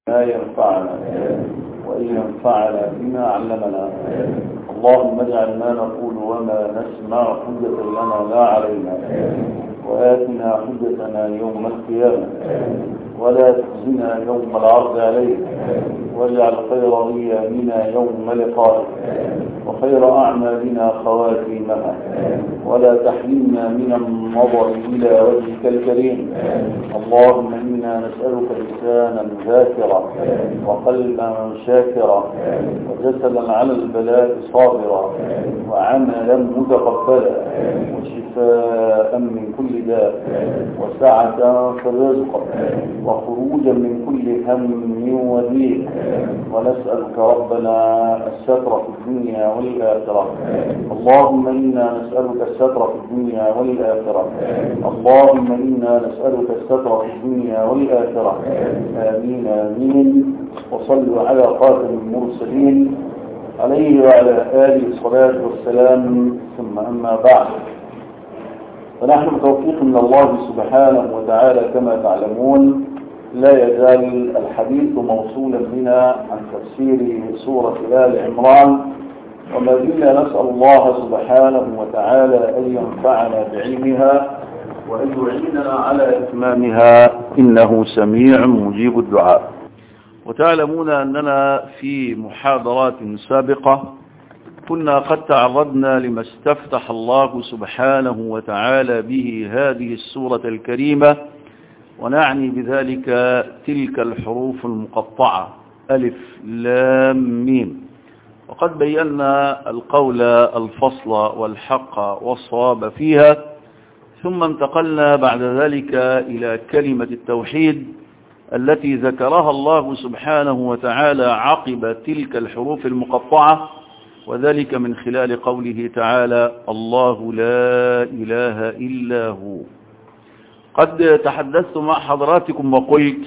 ما ينفعنا وإن ينفعنا بما علمنا اللهم اجعل ما نقول وما نسمع حجة لنا لا علينا وآتنا حجتنا يوم القيامة ولا تخزنا يوم العرض عليك واجعل خير أيامنا يوم لقائك وخير أعمالنا خواتيمها ولا تحرمنا من النظر إلى وجهك الكريم اللهم إنا نسألك لسانا ذاكرا وقلبا شاكرا وجسدا على البلاء صابرا وعملا متقبلا وشفاء من كل داء وسعة في الرزق وخروجا من كل هم وضيق ونسألك ربنا الستر في الدنيا والآخرة اللهم إنا نسألك الستر في الدنيا والآخرة اللهم إنا نسألك الستر في الدنيا والآخرة آمين آمين وصلوا على خاتم المرسلين عليه وعلى آله الصلاة والسلام ثم أما بعد فنحن بتوفيق من الله سبحانه وتعالى كما تعلمون لا يزال الحديث موصولا بنا عن تفسير سورة آل عمران وما زلنا نسأل الله سبحانه وتعالى أن ينفعنا بعلمها وأن يعيننا على إتمامها إنه سميع مجيب الدعاء وتعلمون أننا في محاضرات سابقة كنا قد تعرضنا لما استفتح الله سبحانه وتعالى به هذه السورة الكريمة ونعني بذلك تلك الحروف المقطعة ألف لام ميم وقد بينا القول الفصل والحق والصواب فيها ثم انتقلنا بعد ذلك إلى كلمة التوحيد التي ذكرها الله سبحانه وتعالى عقب تلك الحروف المقطعة وذلك من خلال قوله تعالى الله لا إله إلا هو قد تحدثت مع حضراتكم وقلت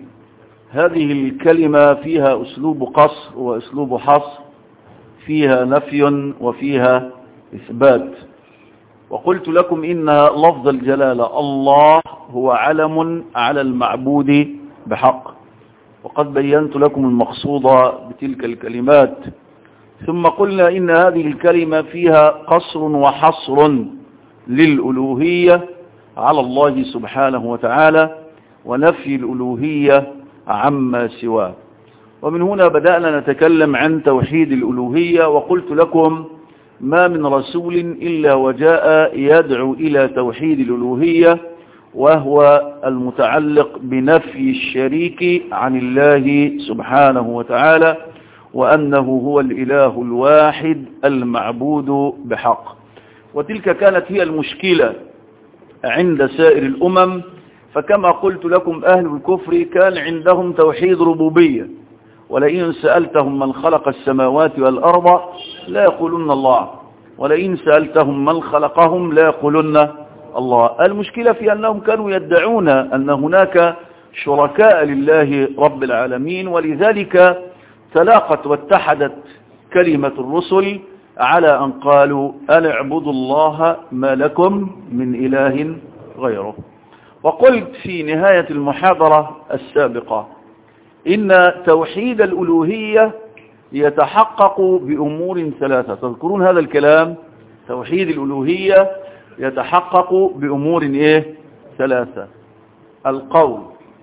هذه الكلمة فيها أسلوب قصر وأسلوب حصر فيها نفي وفيها إثبات وقلت لكم إن لفظ الجلالة الله هو علم على المعبود بحق وقد بينت لكم المقصود بتلك الكلمات ثم قلنا إن هذه الكلمة فيها قصر وحصر للألوهية على الله سبحانه وتعالى ونفي الألوهية عما سواه ومن هنا بدأنا نتكلم عن توحيد الألوهية وقلت لكم ما من رسول إلا وجاء يدعو إلى توحيد الألوهية وهو المتعلق بنفي الشريك عن الله سبحانه وتعالى وأنه هو الإله الواحد المعبود بحق وتلك كانت هي المشكلة عند سائر الأمم فكما قلت لكم أهل الكفر كان عندهم توحيد ربوبية ولئن سألتهم من خلق السماوات والأرض لا يقولون الله ولئن سألتهم من خلقهم لا يقولون الله المشكلة في أنهم كانوا يدعون أن هناك شركاء لله رب العالمين ولذلك تلاقت واتحدت كلمة الرسل على أن قالوا أن اعبدوا الله ما لكم من إله غيره وقلت في نهاية المحاضرة السابقة إن توحيد الألوهية يتحقق بأمور ثلاثة تذكرون هذا الكلام توحيد الألوهية يتحقق بأمور إيه ثلاثة القول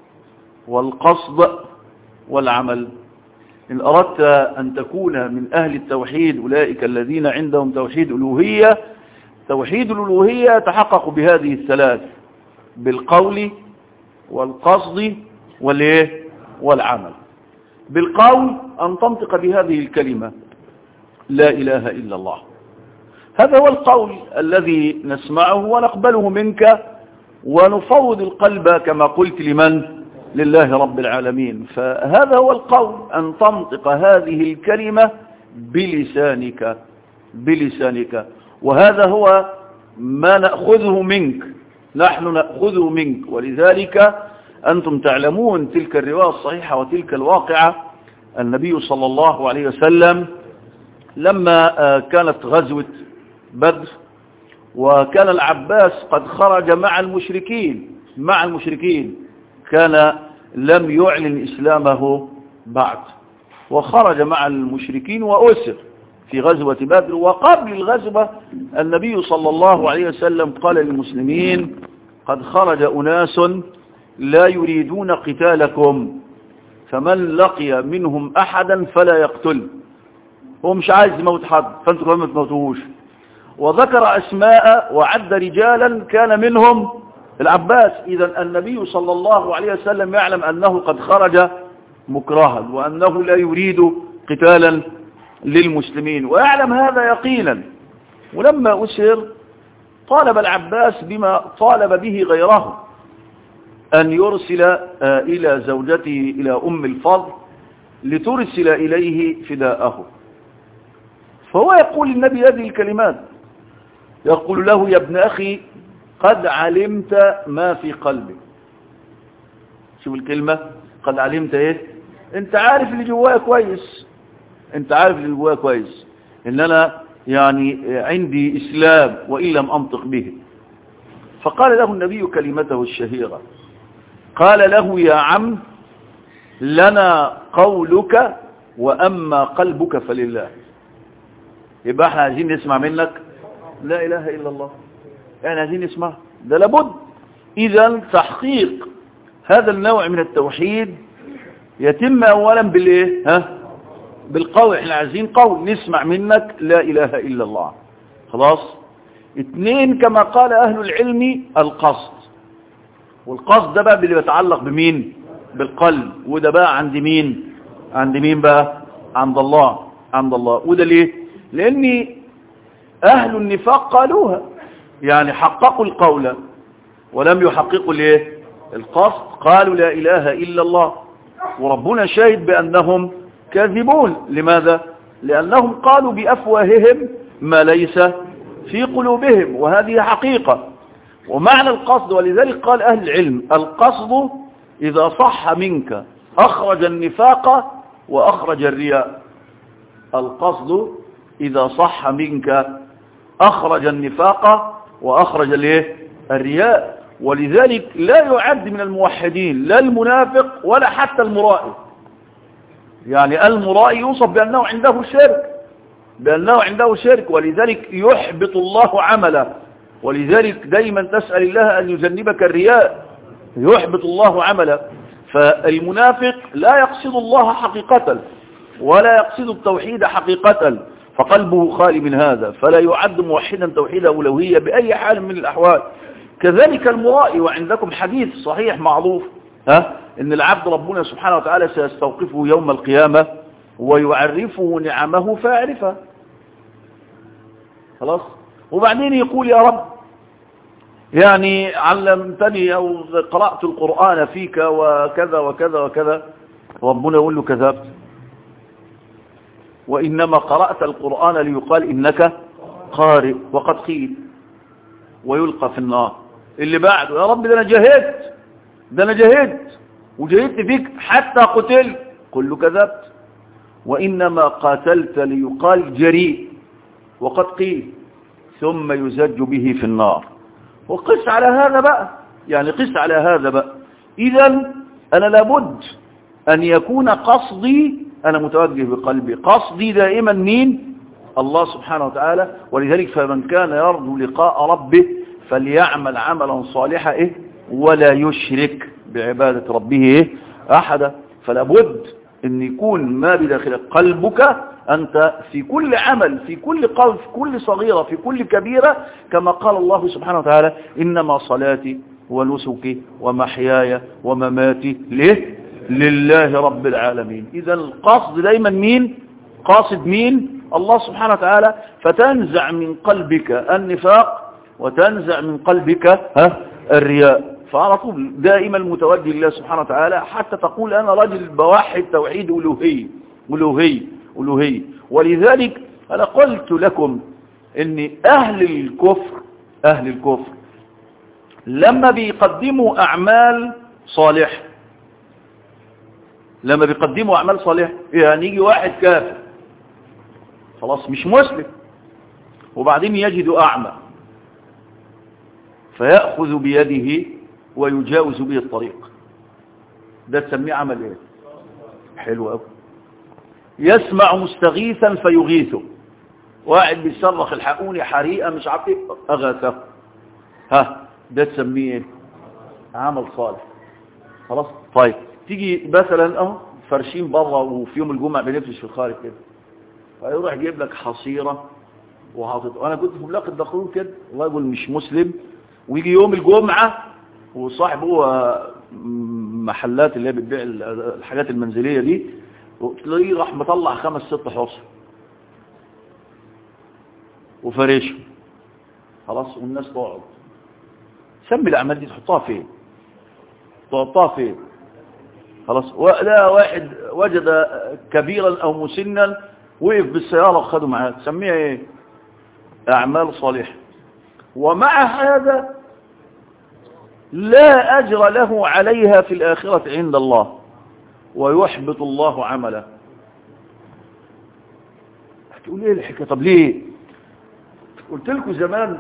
والقصد والعمل إن أردت أن تكون من أهل التوحيد أولئك الذين عندهم توحيد ألوهية توحيد الألوهية يتحقق بهذه الثلاث بالقول والقصد والإيه والعمل بالقول أن تنطق بهذه الكلمة لا إله إلا الله هذا هو القول الذي نسمعه ونقبله منك ونفوض القلب كما قلت لمن لله رب العالمين فهذا هو القول أن تنطق هذه الكلمة بلسانك بلسانك وهذا هو ما نأخذه منك نحن نأخذه منك ولذلك أنتم تعلمون تلك الرواية الصحيحة وتلك الواقعة النبي صلى الله عليه وسلم لما كانت غزوة بدر وكان العباس قد خرج مع المشركين مع المشركين كان لم يعلن إسلامه بعد وخرج مع المشركين وأسر في غزوة بدر وقبل الغزوة النبي صلى الله عليه وسلم قال للمسلمين قد خرج أناس لا يريدون قتالكم فمن لقي منهم أحدا فلا يقتل هو مش عايز يموت حد فانتوا كمان ما تموتوهوش وذكر أسماء وعد رجالا كان منهم العباس إذا النبي صلى الله عليه وسلم يعلم أنه قد خرج مكرها وأنه لا يريد قتالا للمسلمين ويعلم هذا يقينا ولما أسر طالب العباس بما طالب به غيره أن يرسل إلى زوجته إلى أم الفضل لترسل إليه فداءه فهو يقول للنبي هذه الكلمات يقول له يا ابن أخي قد علمت ما في قلبي شوف الكلمة قد علمت ايه انت عارف اللي جوايا كويس انت عارف اللي جوايا كويس ان انا يعني عندي اسلام وان لم انطق به فقال له النبي كلمته الشهيرة قال له يا عم لنا قولك واما قلبك فلله يبقى احنا عايزين نسمع منك لا اله الا الله يعني عايزين نسمع ده لابد اذا تحقيق هذا النوع من التوحيد يتم اولا بالايه ها بالقول احنا عايزين قول نسمع منك لا اله الا الله خلاص اثنين كما قال اهل العلم القصد والقصد ده بقى اللي بيتعلق بمين بالقلب وده بقى عند مين عند مين بقى عند الله عند الله وده ليه لان اهل النفاق قالوها يعني حققوا القول ولم يحققوا الايه القصد قالوا لا اله الا الله وربنا شاهد بانهم كاذبون لماذا لانهم قالوا بافواههم ما ليس في قلوبهم وهذه حقيقة ومعنى القصد ولذلك قال اهل العلم القصد اذا صح منك اخرج النفاق واخرج الرياء القصد اذا صح منك اخرج النفاق واخرج الايه الرياء ولذلك لا يعد من الموحدين لا المنافق ولا حتى المرائي يعني المرائي يوصف بأنه عنده شرك بأنه عنده شرك ولذلك يحبط الله عمله ولذلك دايما تسأل الله أن يجنبك الرياء يحبط الله عمله فالمنافق لا يقصد الله حقيقة ولا يقصد التوحيد حقيقة فقلبه خالي من هذا فلا يعد موحدا توحيد أولوية بأي حال من الأحوال كذلك المرائي وعندكم حديث صحيح معروف ها ان العبد ربنا سبحانه وتعالى سيستوقفه يوم القيامة ويعرفه نعمه فيعرفها خلاص وبعدين يقول يا رب يعني علمتني او قرأت القرآن فيك وكذا وكذا وكذا ربنا يقول له كذبت وإنما قرأت القرآن ليقال إنك قارئ وقد قيل ويلقى في النار اللي بعده يا رب ده انا جاهدت ده انا جاهدت وجاهدت فيك حتى قتل قل له كذبت وإنما قاتلت ليقال جريء وقد قيل ثم يزج به في النار وقس على هذا بقى يعني قس على هذا بقى إذا أنا لابد أن يكون قصدي أنا متوجه بقلبي قصدي دائما مين الله سبحانه وتعالى ولذلك فمن كان يرجو لقاء ربه فليعمل عملا صالحا إيه ولا يشرك بعبادة ربه إيه أحدا فلا بد أن يكون ما بداخل قلبك أنت في كل عمل في كل قول في كل صغيرة في كل كبيرة كما قال الله سبحانه وتعالى إنما صلاتي ونسكي ومحياي ومماتي ليه لله رب العالمين إذا القصد دايما مين قاصد مين الله سبحانه وتعالى فتنزع من قلبك النفاق وتنزع من قلبك ها الرياء فعلى طول دائما المتوجه لله سبحانه وتعالى حتى تقول أنا رجل بوحد توحيد ألوهي ألوهي ألوهي ولذلك أنا قلت لكم أن أهل الكفر أهل الكفر لما بيقدموا أعمال صالحة لما بيقدموا أعمال صالحة يعني يجي واحد كافر خلاص مش مسلم وبعدين يجد أعمى فيأخذ بيده ويجاوز به الطريق ده تسميه عمل ايه حلو قوي يسمع مستغيثا فيغيثه واحد بيصرخ الحقوني حريقه مش عارف ايه اغاثه ها ده تسميه ايه عمل صالح خلاص طيب تيجي مثلا اهو فرشين بره وفي يوم الجمعه بنفرش في الخارج كده فيروح يجيب لك حصيره وحاطط انا كنت في ملاقي الدخول كده رجل مش مسلم ويجي يوم الجمعه وصاحب هو محلات اللي هي بتبيع الحاجات المنزليه دي وتلاقيه راح مطلع خمس ست حصر وفريشه خلاص والناس تقعد سمي الاعمال دي تحطها فين تحطها فين خلاص لا واحد وجد كبيرا او مسنا وقف بالسيارة وخده معاه تسميها ايه اعمال صالحة ومع هذا لا اجر له عليها في الاخرة عند الله ويحبط الله عمله هتقول ايه الحكاية طب ليه قلت لكم زمان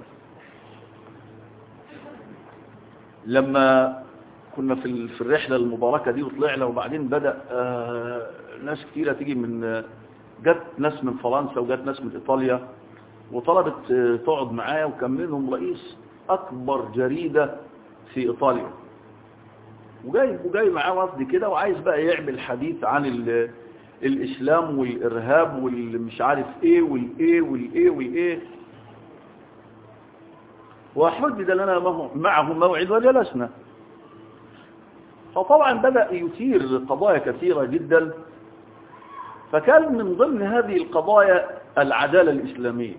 لما كنا في في الرحلة المباركة دي وطلعنا وبعدين بدأ آه ناس كتيرة تيجي من جت ناس من فرنسا وجت ناس من إيطاليا وطلبت آه تقعد معايا وكان منهم رئيس أكبر جريدة في إيطاليا وجاي وجاي معاه وفد كده وعايز بقى يعمل حديث عن الإسلام والإرهاب والمش عارف إيه والإيه والإيه والإيه وحدد لنا معه موعد وجلسنا فطبعا بدأ يثير قضايا كثيرة جدا فكان من ضمن هذه القضايا العدالة الإسلامية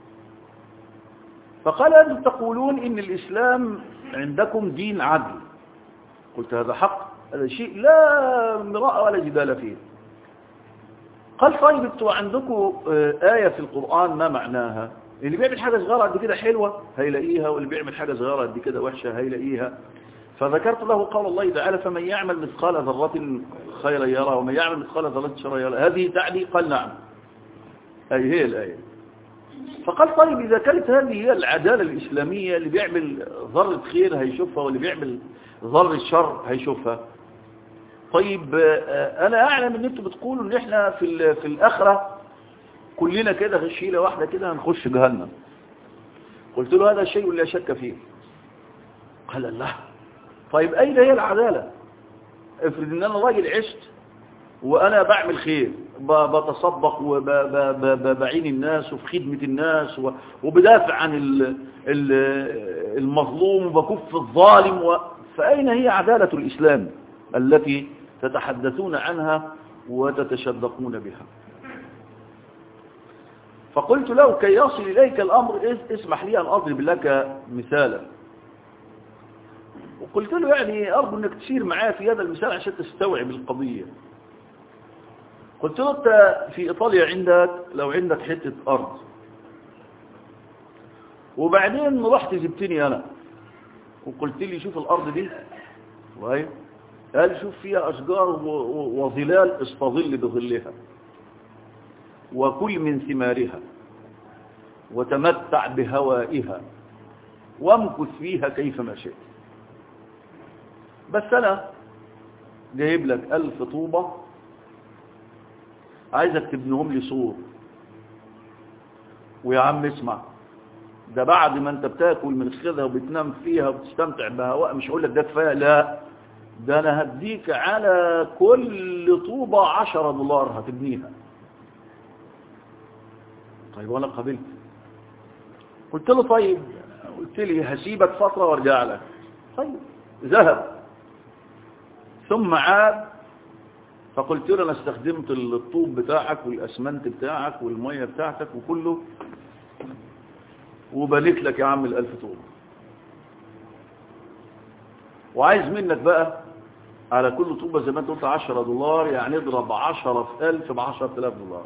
فقال أنتم تقولون إن الإسلام عندكم دين عدل قلت هذا حق هذا شيء لا مراء ولا جدال فيه قال طيب انتوا عندكم آية في القرآن ما معناها اللي بيعمل حاجة صغيرة قد كده حلوة هيلاقيها واللي بيعمل حاجة صغيرة قد كده وحشة هيلاقيها فذكرت له قول الله تعالى فمن يعمل مثقال ذرة خيرا يرى ومن يعمل مثقال ذرة شرا يرى هذه تعني قال نعم أي هي الآية فقال طيب إذا كانت هذه هي العدالة الإسلامية اللي بيعمل ذرة خير هيشوفها واللي بيعمل ذرة شر هيشوفها طيب أنا أعلم أن أنتم بتقولوا أن إحنا في, في الآخرة كلنا كده غشيلة واحدة كده هنخش جهنم قلت له هذا شيء لا شك فيه قال الله طيب أين هي العدالة افرض ان انا راجل عشت وانا بعمل خير بتصدق وبعين الناس وفي خدمة الناس وبدافع عن المظلوم وبكف الظالم و... فأين هي عدالة الإسلام التي تتحدثون عنها وتتشدقون بها فقلت له كي يصل إليك الأمر اسمح لي أن أضرب لك مثالا وقلت له يعني أرجو أنك تسير معايا في هذا المثال عشان تستوعب القضية قلت له أنت في إيطاليا عندك لو عندك حتة أرض وبعدين رحت جبتني أنا وقلت لي شوف الأرض دي وهي قال شوف فيها أشجار وظلال استظل بظلها وكل من ثمارها وتمتع بهوائها وامكث فيها كيفما شئت بس أنا جايب لك ألف طوبة عايزك تبنيهم لي سور ويا عم اسمع ده بعد ما انت بتاكل من خذها وبتنام فيها وبتستمتع بهواء مش هقول لك ده كفايه لا ده انا هديك على كل طوبة عشرة دولار هتبنيها طيب وانا قبلت قلت له طيب قلت لي هسيبك فترة وارجع لك طيب ذهب ثم عاد فقلت له انا استخدمت الطوب بتاعك والاسمنت بتاعك والمية بتاعتك وكله وبنيت لك يا عم الالف طوب وعايز منك بقى على كل طوبة زي ما انت قلت 10 دولار يعني اضرب 10 في 1000 ب 10000 دولار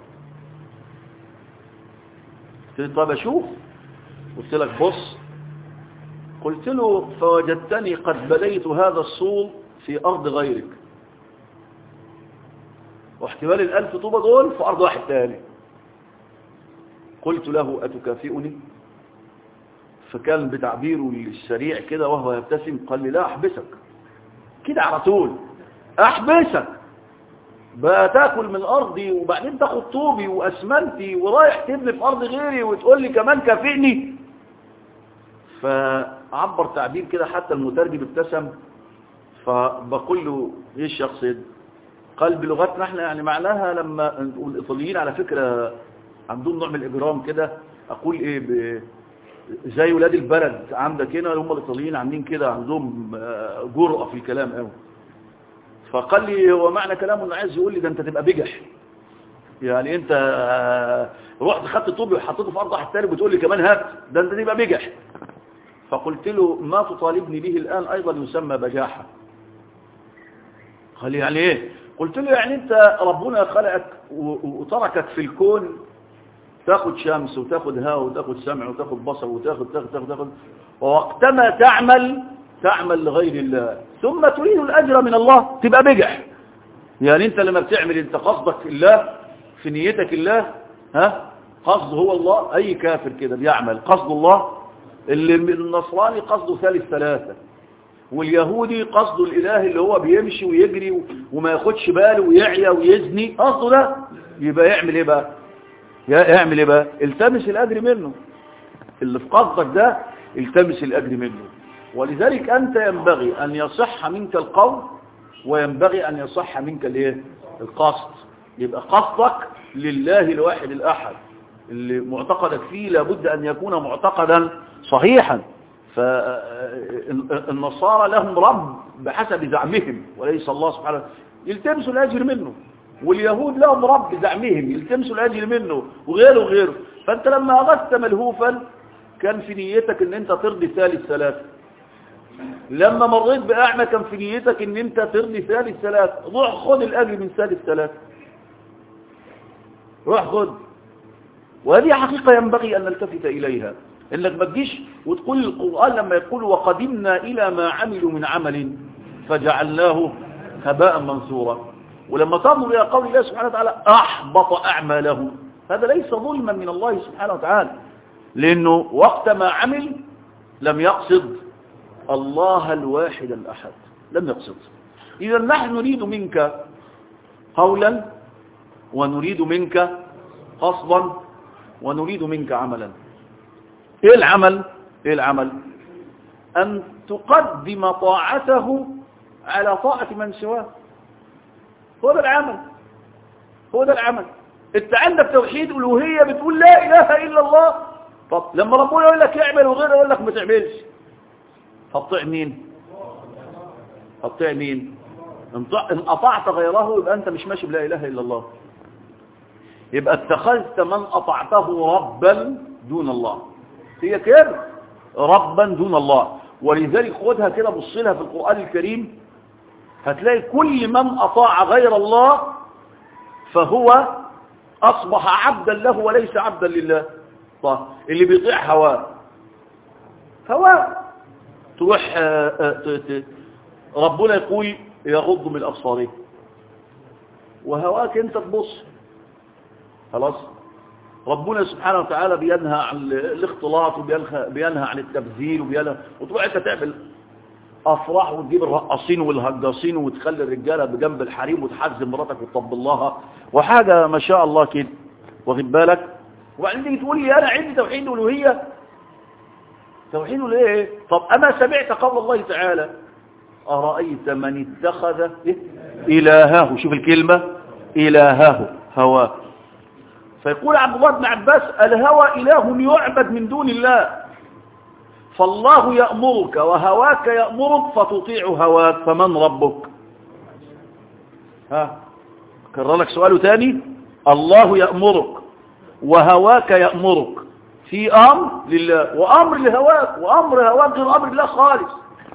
قلت له طب اشوف قلت لك بص قلت له فوجدتني قد بنيت هذا الصول في أرض غيرك واحتمال الألف طوبة دول في أرض واحد تاني قلت له أتكافئني فكان بتعبيره السريع كده وهو يبتسم قال لي لا أحبسك كده على طول احبسك بقى تاكل من ارضي وبعدين تاخد طوبي واسمنتي ورايح تبني في ارض غيري وتقول لي كمان كافئني فعبر تعبير كده حتى المترجم ابتسم فبقول له ايش يقصد قال بلغتنا احنا يعني معناها لما الايطاليين على فكرة عندهم نوع من الاجرام كده اقول ايه ب... زي ولاد البلد عندك هنا هم الايطاليين عاملين كده عندهم جرأة في الكلام قوي فقال لي هو معنى كلامه انه عايز يقول لي ده انت تبقى بجح يعني انت رحت خدت طوبي وحطيته في ارض واحد تاني بتقول لي كمان هات ده انت تبقى بجح فقلت له ما تطالبني به الان ايضا يسمى بجاحة قال لي يعني ايه قلت له يعني انت ربنا خلقك وتركك في الكون تاخد شمس وتاخد هواء وتاخد سمع وتاخد بصر وتاخد تاخد تاخد, تاخد ووقتما تعمل تعمل لغير الله ثم تريد الأجر من الله تبقى بجح يعني انت لما بتعمل انت قصدك الله في نيتك الله ها قصد هو الله اي كافر كده بيعمل قصد الله اللي النصراني قصده ثالث ثلاثة واليهودي قصده الاله اللي هو بيمشي ويجري وما ياخدش باله ويعيا ويزني قصده ده يبقى يعمل ايه بقى يعمل ايه بقى التمس الاجر منه اللي في قصدك ده التمس الاجر منه ولذلك أنت ينبغي أن يصح منك القول وينبغي أن يصح منك الايه القصد يبقى قصدك لله الواحد الأحد اللي معتقدك فيه لابد أن يكون معتقدا صحيحا فالنصارى لهم رب بحسب زعمهم وليس الله سبحانه يلتمسوا الأجر منه واليهود لهم رب زعمهم يلتمسوا الأجر منه وغيره وغيره فأنت لما أغثت ملهوفا كان في نيتك ان انت ترضي ثالث ثلاثة لما مريت بأعمى كان في نيتك ان انت ترضي ثالث ثلاثة روح خد الأجر من ثالث ثلاثة روح خد وهذه حقيقة ينبغي أن نلتفت إليها إنك ما تجيش وتقول القرآن لما يقول وقدمنا إلى ما عملوا من عمل فجعلناه هباء منثورا ولما تنظر إلى قول الله سبحانه وتعالى أحبط أعمالهم هذا ليس ظلما من الله سبحانه وتعالى لأنه وقت ما عمل لم يقصد الله الواحد الأحد لم يقصد إذا نحن نريد منك قولا ونريد منك قصدا ونريد منك عملا ايه العمل ايه العمل ان تقدم طاعته على طاعة من سواه هو ده العمل هو ده العمل انت عندك توحيد الوهية بتقول لا اله الا الله طب لما ربنا يقول لك اعمل وغيره يقول لك ما تعملش هتطيع مين هتطيع مين ان اطعت غيره يبقى انت مش ماشي بلا اله الا الله يبقى اتخذت من اطعته ربا دون الله هي كده ربا دون الله ولذلك خدها كده بص لها في القرآن الكريم هتلاقي كل من أطاع غير الله فهو أصبح عبدا له وليس عبدا لله طيب اللي بيطيع هواه هواه تروح ربنا يقول يغض من أبصاره وهواك انت تبص خلاص ربنا سبحانه وتعالى بينهى عن الاختلاط وبينهى عن التبذير وبينهى وتروح انت تعمل افراح وتجيب الرقاصين والهجاصين وتخلي الرجاله بجنب الحريم وتحزم مراتك وتطبل لها وحاجه ما شاء الله كده واخد بالك وبعدين تيجي تقول لي انا عندي توحيد الوهيه توحيد الايه طب اما سمعت قول الله تعالى ارايت من اتخذ الهه شوف الكلمه الهه هواه فيقول عبد الله بن عباس الهوى إله يعبد من دون الله فالله يأمرك وهواك يأمرك فتطيع هواك فمن ربك ها كرر لك سؤاله تاني الله يأمرك وهواك يأمرك في أمر لله وأمر لهواك وأمر هواك غير أمر الله خالص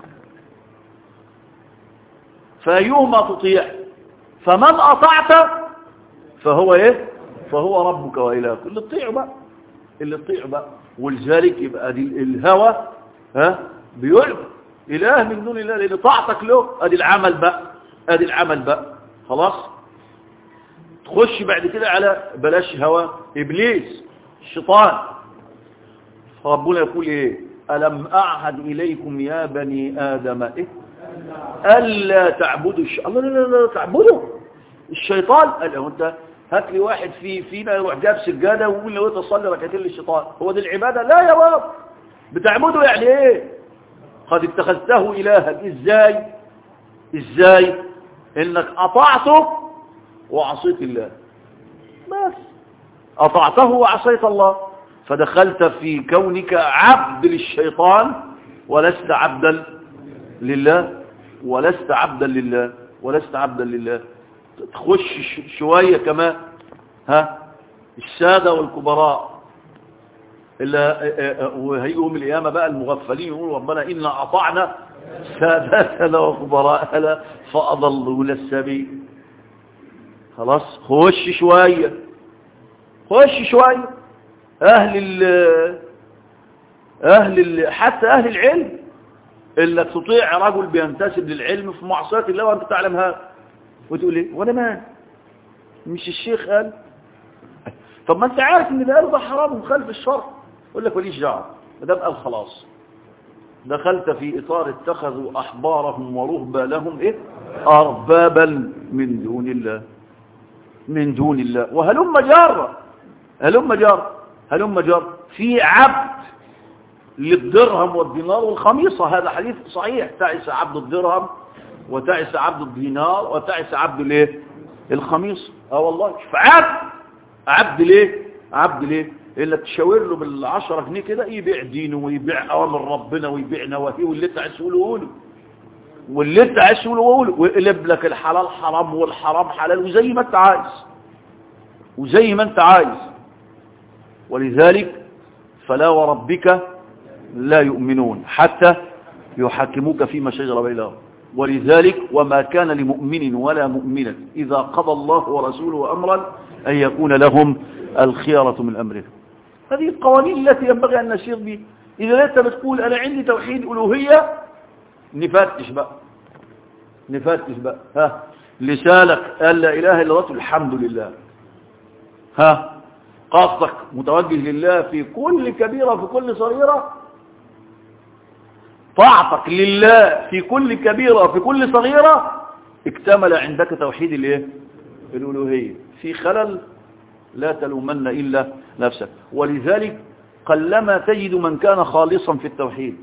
فأيهما تطيع فمن أطعت فهو إيه فهو ربك وإلهك اللي تطيعه بقى اللي تطيعه بقى ولذلك يبقى دي الهوى ها بيعبد إله من دون الله لأن طاعتك له ادي العمل بقى ادي العمل بقى خلاص تخش بعد كده على بلاش هوى إبليس الشيطان ربنا يقول إيه ألم أعهد إليكم يا بني آدم إيه ألا تعبدوا الشيطان الله لا لا لا تعبدوا الشيطان قال له انت هات لي واحد في فينا يروح جاب سجادة ويقول له تصلي ركعتين للشيطان هو دي العبادة لا يا بابا بتعبده يعني ايه قد اتخذته إلها ازاي ازاي انك اطعته وعصيت الله بس اطعته وعصيت الله فدخلت في كونك عبد للشيطان ولست عبدا لله ولست عبدا لله ولست عبدا لله تخش شوية كمان ها السادة والكبراء إلا وهيقوم القيامة بقى المغفلين يقولوا ربنا إنا أطعنا سادتنا وكبراءنا فأضلوا السبيل خلاص خش شوية خش شوية أهل ال أهل ال حتى أهل العلم إلا تطيع رجل بينتسب للعلم في معصية الله وأنت تعلم هذا وتقول ايه وانا ما مش الشيخ قال طب ما انت عارف ان ده قال ده حرام ومخالف الشرع يقول لك وليش دعوه ما دام قال خلاص دخلت في اطار اتخذوا احبارهم ورهبانهم ايه اربابا من دون الله من دون الله وهلم جارة هلم جار هلم جار في عبد للدرهم والدينار والخميصة هذا حديث صحيح تعس عبد الدرهم وتعس عبد الدينار وتعس عبد الايه الخميص اه والله فعبد عبد ليه عبد ليه الا تشاور له بالعشرة جنيه كده يبيع دينه ويبيع اوامر ربنا ويبيع نواهيه واللي انت عايز تقوله قوله واللي انت عايز تقوله قوله ويقلب لك الحلال حرام والحرام حلال وزي ما انت عايز وزي ما انت عايز ولذلك فلا وربك لا يؤمنون حتى يحكموك فيما شجر بينهم ولذلك وما كان لمؤمن ولا مؤمنة إذا قضى الله ورسوله أمرا أن يكون لهم الخيارة من أمره هذه القوانين التي ينبغي أن نسير بها إذا أنت بتقول أنا عندي توحيد ألوهية نفتش بقى نفتش بقى ها لسانك قال لا إله إلا الله الحمد لله ها قصدك متوجه لله في كل كبيرة في كل صغيرة طاعتك لله في كل كبيرة في كل صغيرة اكتمل عندك توحيد الايه الالوهيه في خلل لا تلومن الا نفسك ولذلك قلما تجد من كان خالصا في التوحيد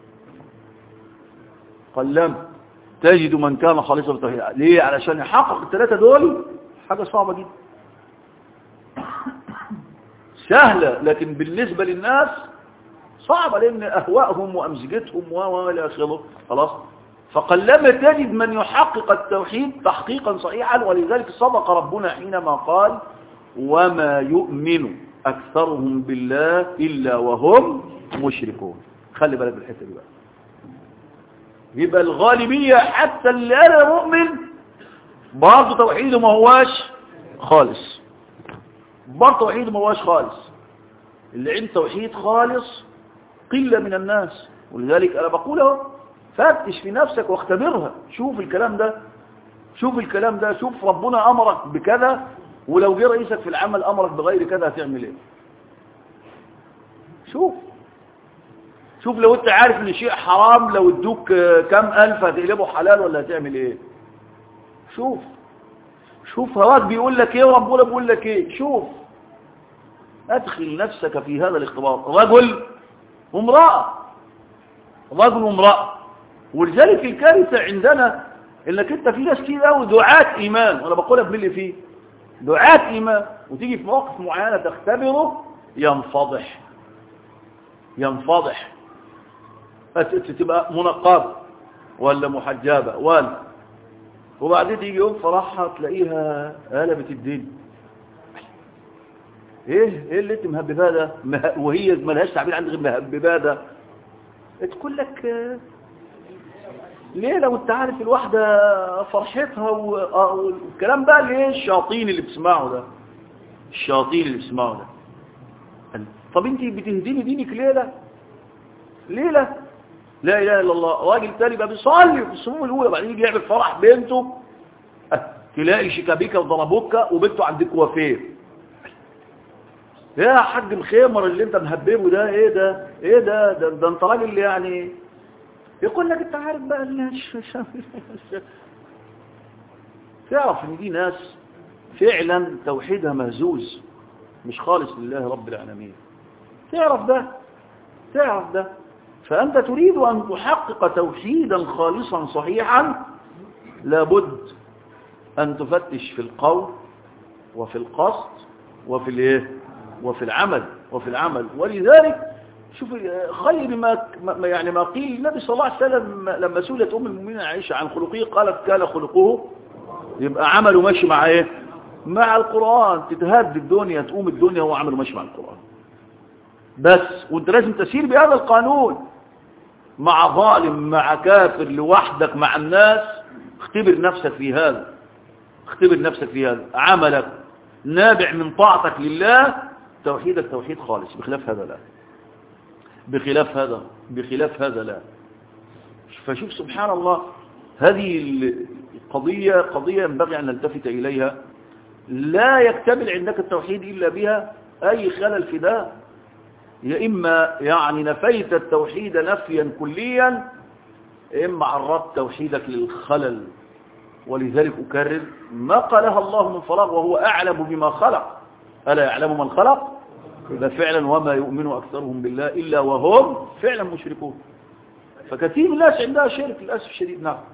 قلما تجد من كان خالصا في التوحيد ليه علشان يحقق الثلاثه دول حاجه صعبه جدا سهله لكن بالنسبه للناس صعبة لأن أهواءهم وأمزجتهم وإلى آخره خلاص فقلما تجد من يحقق التوحيد تحقيقا صحيحا ولذلك صدق ربنا حينما قال وما يؤمن أكثرهم بالله إلا وهم مشركون خلي بالك بالحتة دي بقى يبقى الغالبية حتى اللي أنا مؤمن برضه توحيده ما هواش خالص برضه توحيده ما هواش خالص اللي عنده توحيد خالص قلة من الناس ولذلك أنا بقول اهو فتش في نفسك واختبرها شوف الكلام ده شوف الكلام ده شوف ربنا أمرك بكذا ولو جه رئيسك في العمل أمرك بغير كذا هتعمل ايه شوف شوف لو انت عارف ان شيء حرام لو ادوك كام ألف هتقلبه حلال ولا هتعمل ايه شوف شوف هواك بيقول لك ايه وربنا بيقول لك ايه شوف ادخل نفسك في هذا الاختبار رجل وامرأة رجل وامرأة ولذلك الكارثة عندنا انك انت في ناس كده قوي دعاة ايمان وانا بقولها باللي فيه دعاة ايمان وتيجي في موقف معينة تختبره ينفضح ينفضح تبقى منقبة ولا محجبة ولا وبعدين تيجي يوم فرحها تلاقيها قلبت الدنيا ايه ايه اللي انت مهبباه ده مه... وهي ملهاش تعبير عندك غير مهبباه ده تقول لك ليه لو انت عارف الواحده فرحتها والكلام بقى اللي ايه الشياطين اللي بتسمعه ده الشياطين اللي بتسمعه ده طب انت بتهديني دينك ليله ليله لا اله الا الله راجل تاني بقى بيصلي في الصفوف الاولى بعدين يجي يعمل فرح بنته تلاقي شيكابيكا وضربوكا وبنته عندك وفيه يا حاج مخيمر اللي انت مهببه ده ايه ده ايه ده ده, ده انت راجل يعني يقول لك انت عارف بقى تعرف ان دي ناس فعلا توحيدها مهزوز مش خالص لله رب العالمين تعرف ده تعرف ده فأنت تريد أن تحقق توحيدا خالصا صحيحا لابد أن تفتش في القول وفي القصد وفي الايه وفي العمل وفي العمل ولذلك شوف خير ما يعني ما قيل النبي صلى الله عليه وسلم لما سئلت ام المؤمنين عائشه عن خلقه قالت كان خلقه يبقى عمله ماشي مع ايه مع القران تتهد الدنيا تقوم الدنيا هو عمله ماشي مع القران بس وانت لازم تسير بهذا القانون مع ظالم مع كافر لوحدك مع الناس اختبر نفسك في هذا اختبر نفسك في هذا عملك نابع من طاعتك لله توحيدك توحيد خالص بخلاف هذا لا بخلاف هذا بخلاف هذا لا فشوف سبحان الله هذه القضية قضية ينبغي أن نلتفت إليها لا يكتمل عندك التوحيد إلا بها أي خلل في ده يا إما يعني نفيت التوحيد نفيا كليا إما عرضت توحيدك للخلل ولذلك أكرر ما قالها الله من فراغ وهو أعلم بما خلق ألا يعلم من خلق إذا فعلا وما يؤمن أكثرهم بالله إلا وهم فعلا مشركون فكثير من الناس عندها شرك للأسف الشديد نعم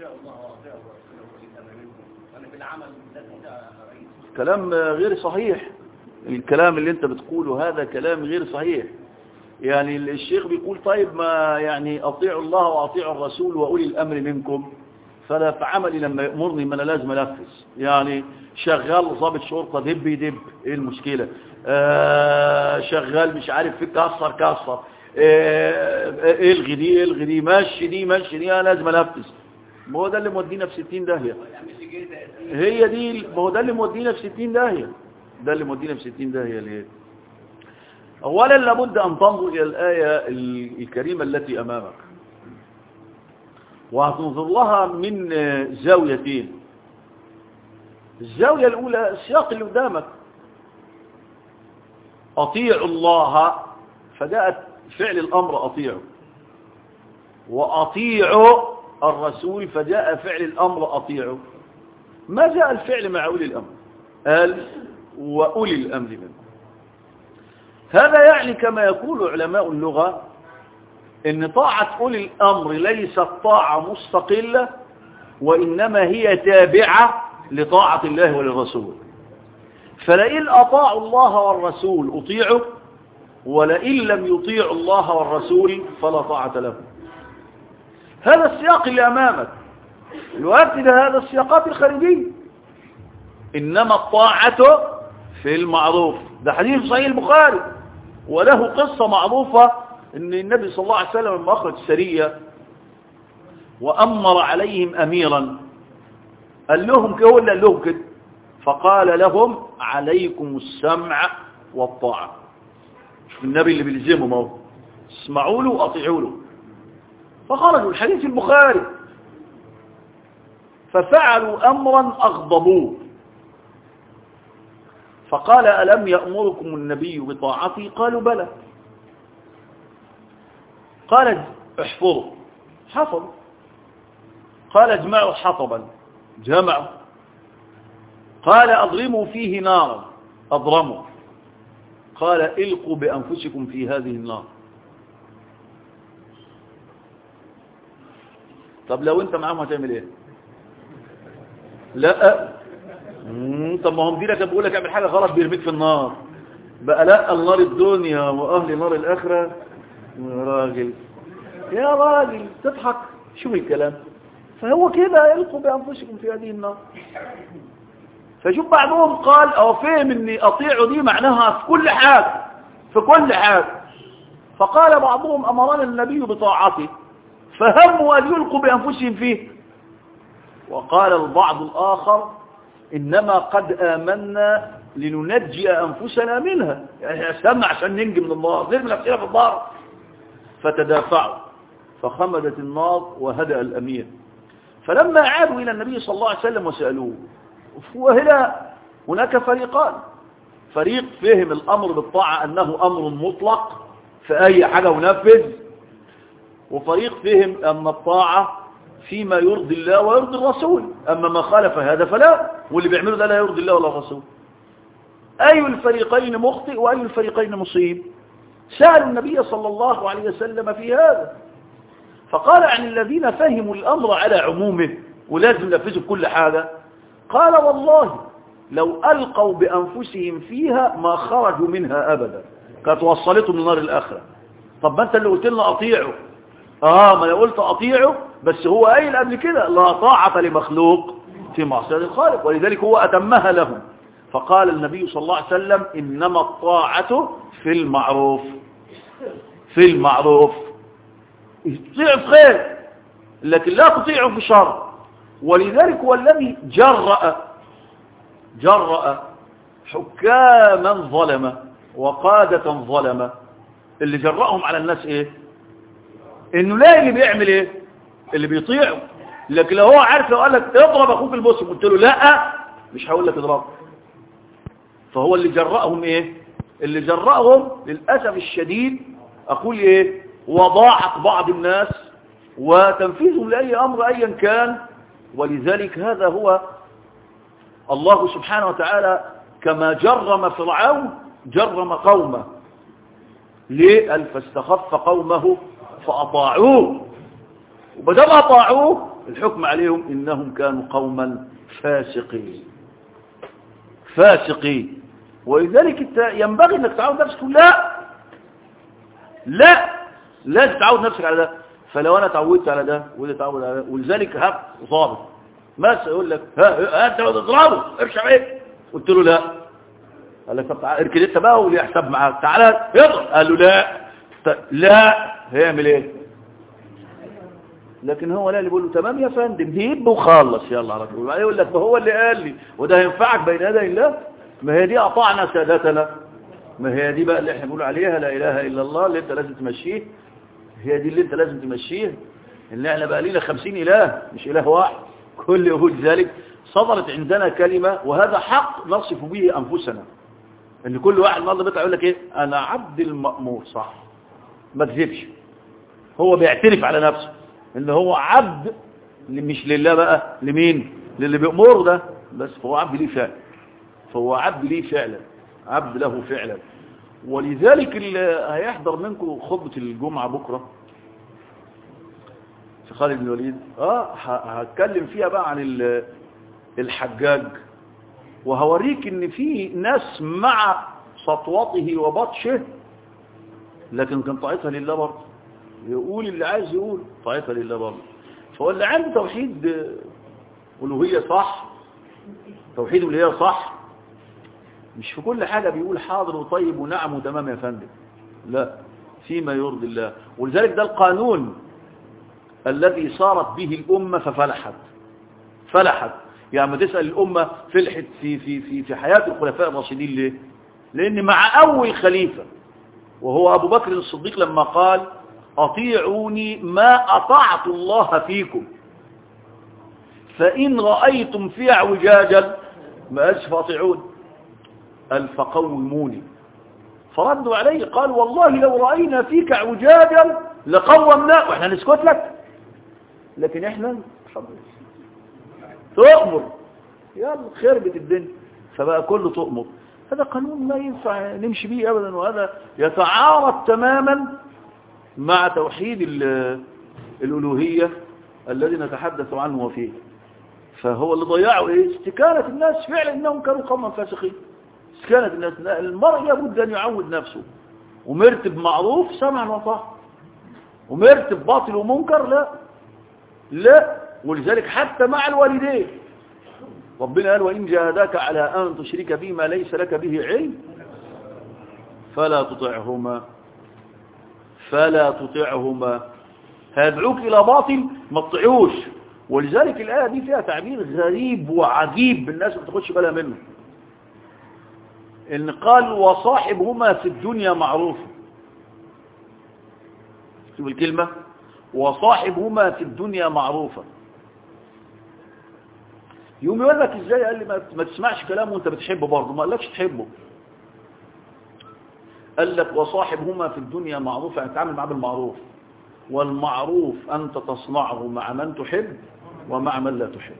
كلام غير صحيح الكلام اللي انت بتقوله هذا كلام غير صحيح يعني الشيخ بيقول طيب ما يعني اطيعوا الله واطيعوا الرسول واولي الامر منكم فلا في عملي لما يأمرني ما انا لازم انفذ يعني شغال ضابط شرطه دب يدب ايه المشكله آه شغال مش عارف في كسر كسر آه الغي دي الغي دي مشي دي مشي دي انا لازم انفذ ما هو ده اللي مودينا في 60 داهيه هي دي ما هو ده اللي مودينا في 60 داهيه ده اللي مودينا في 60 داهيه ليه اولا لابد ان تنظر الى الايه الكريمه التي امامك وهتنظر لها من زاويتين الزاوية الأولى السياق اللي قدامك أطيعوا الله فجاءت فعل الأمر أطيعوا وأطيعوا الرسول فجاء فعل الأمر أطيعوا ما جاء الفعل مع أولي الأمر قال وأولي الأمر منكم هذا يعني كما يقول علماء اللغة ان طاعة أولي الأمر ليست طاعة مستقلة وإنما هي تابعة لطاعة الله وللرسول فلئن أطاعوا الله والرسول أطيعوا ولئن لم يطيعوا الله والرسول فلا طاعة له هذا السياق اللي أمامك يؤكد هذا السياقات الخارجية إنما الطاعة في المعروف ده حديث صحيح البخاري وله قصة معروفة ان النبي صلى الله عليه وسلم لما اخرج السرية وامر عليهم اميرا قال لهم كده ولا قال لهم كده فقال لهم عليكم السمع والطاعة النبي اللي بيلزمهم اهو اسمعوا له واطيعوا له فخرجوا الحديث البخاري ففعلوا امرا اغضبوه فقال ألم يأمركم النبي بطاعتي قالوا بلى قال احفظوا حفظوا قال اجمعوا حطبا جمعوا قال اضرموا فيه نارا اضرموا قال القوا بانفسكم في هذه النار طب لو انت معاهم هتعمل ايه لا طب ما هم دي لك بقول لك اعمل حاجه غلط بيرميك في النار بقى لا النار الدنيا واهل نار الاخره يا راجل يا راجل تضحك شو الكلام فهو كده يلقوا بأنفسكم في هذه النار فشوف بعضهم قال او فهم اني اطيعوا دي معناها في كل حاجة في كل حاجة فقال بعضهم امرنا النبي بطاعته فهموا ان يلقوا بأنفسهم فيه وقال البعض الاخر انما قد امنا لننجي انفسنا منها يعني اسمع عشان ننجي من النار نرمي نفسنا في النار فتدافعوا فخمدت النار وهدأ الأمير فلما عادوا إلى النبي صلى الله عليه وسلم وسألوه وهنا هناك فريقان فريق فهم الأمر بالطاعة أنه أمر مطلق في أي حاجة ونفذ وفريق فهم أن الطاعة فيما يرضي الله ويرضي الرسول أما ما خالف هذا فلا واللي بيعمله ده لا يرضي الله ولا الرسول أي الفريقين مخطئ وأي الفريقين مصيب سألوا النبي صلى الله عليه وسلم في هذا فقال عن الذين فهموا الأمر على عمومه ولازم ينفذوا كل حاجة قال والله لو ألقوا بأنفسهم فيها ما خرجوا منها أبدا كانت وصلتهم لنار الآخرة طب ما أنت اللي قلت لنا أطيعوا آه ما أنا قلت أطيعوا بس هو قايل قبل كده لا طاعة لمخلوق في معصية الخالق ولذلك هو أتمها لهم فقال النبي صلى الله عليه وسلم إنما الطاعة في المعروف في المعروف تطيع في خير لكن لا تطيع في شر ولذلك هو الذي جرأ جرأ حكاما ظلمة وقادة ظلمة اللي جرأهم على الناس ايه انه لا اللي بيعمل ايه اللي بيطيعه لكن لو هو عارف لو قال لك اضرب اخوك المسلم قلت له لا مش هقول لك اضرب فهو اللي جرأهم ايه اللي جرأهم للأسف الشديد اقول ايه وضاعت بعض الناس وتنفيذهم لأي أمر أيا كان ولذلك هذا هو الله سبحانه وتعالى كما جرم فرعون جرم قومه ليه قال فاستخف قومه فأطاعوه وبدل أطاعوه الحكم عليهم إنهم كانوا قوما فاسقين فاسقين ولذلك ينبغي أنك تعود نفسك لا لا لازم تعود نفسك على ده فلو أنا تعودت على ده وده تعود على ده ولذلك هب ضابط ما يقول لك ها, ها أنت لو تضربه ارشع ايه قلت له لا قال لك طب تعال اركد انت بقى واللي يحسب معاك تعالى يضرب قال له لا لا هيعمل ايه لكن هو لا اللي بيقول له تمام يا فندم هيب وخلص يلا على طول يقول لك ما هو اللي قال لي وده هينفعك بين يدي الله ما هي دي اطعنا سادتنا ما هي دي بقى اللي احنا بنقول عليها لا اله الا الله اللي انت لازم تمشيه هي دي اللي انت لازم تمشيه ان احنا بقى لنا 50 اله مش اله واحد كل يهود ذلك صدرت عندنا كلمة وهذا حق نصف به انفسنا ان كل واحد النهارده بيطلع يقول لك ايه انا عبد المأمور صح ما تكذبش هو بيعترف على نفسه ان هو عبد مش لله بقى لمين للي بيأمره ده بس فهو عبد ليه فعلا فهو عبد ليه فعلا عبد له فعلا ولذلك اللي هيحضر منكم خطبة الجمعة بكرة في خالد بن الوليد اه هتكلم فيها بقى عن الحجاج وهوريك ان في ناس مع سطوته وبطشه لكن كان طاعتها لله برضه يقول اللي عايز يقول طاعتها لله برضه فهو اللي عنده توحيد ألوهية صح توحيد ألوهية صح مش في كل حاجة بيقول حاضر وطيب ونعم وتمام يا فندم لا فيما يرضي الله ولذلك ده القانون الذي صارت به الأمة ففلحت فلحت يعني ما تسأل الأمة فلحت في, في, في, في حياة الخلفاء الراشدين ليه لأن مع أول خليفة وهو أبو بكر الصديق لما قال أطيعوني ما أطعت الله فيكم فإن رأيتم في اعوجاجا ما أسف أطيعون قال فقوموني فردوا عليه قال والله لو رأينا فيك اعوجاجا لقومناك واحنا نسكت لك لكن احنا تؤمر يلا خربت الدنيا فبقى كله تؤمر هذا قانون ما ينفع نمشي به ابدا وهذا يتعارض تماما مع توحيد الالوهيه الذي نتحدث عنه وفيه فهو اللي ضيعوا ايه استكانه الناس فعلا انهم كانوا قوما فاسقين استكانه الناس المرء لابد ان يعود نفسه ومرتب معروف سمعا وطاعه ومرتب باطل ومنكر لا لا ولذلك حتى مع الوالدين ربنا قال وإن جاهداك على أن تشرك بما ليس لك به علم فلا تطعهما فلا تطعهما هيدعوك إلى باطل ما تطيعوش ولذلك الآية دي فيها تعبير غريب وعجيب الناس ما تاخدش بالها منه إن قال وصاحبهما في الدنيا معروفة شوف الكلمة وصاحبهما في الدنيا معروفة يوم يقول لك ازاي قال لي ما تسمعش كلامه وانت بتحبه برضه ما قالكش تحبه قال لك وصاحبهما في الدنيا معروفة يعني تعامل معاه بالمعروف والمعروف أنت تصنعه مع من تحب ومع من لا تحب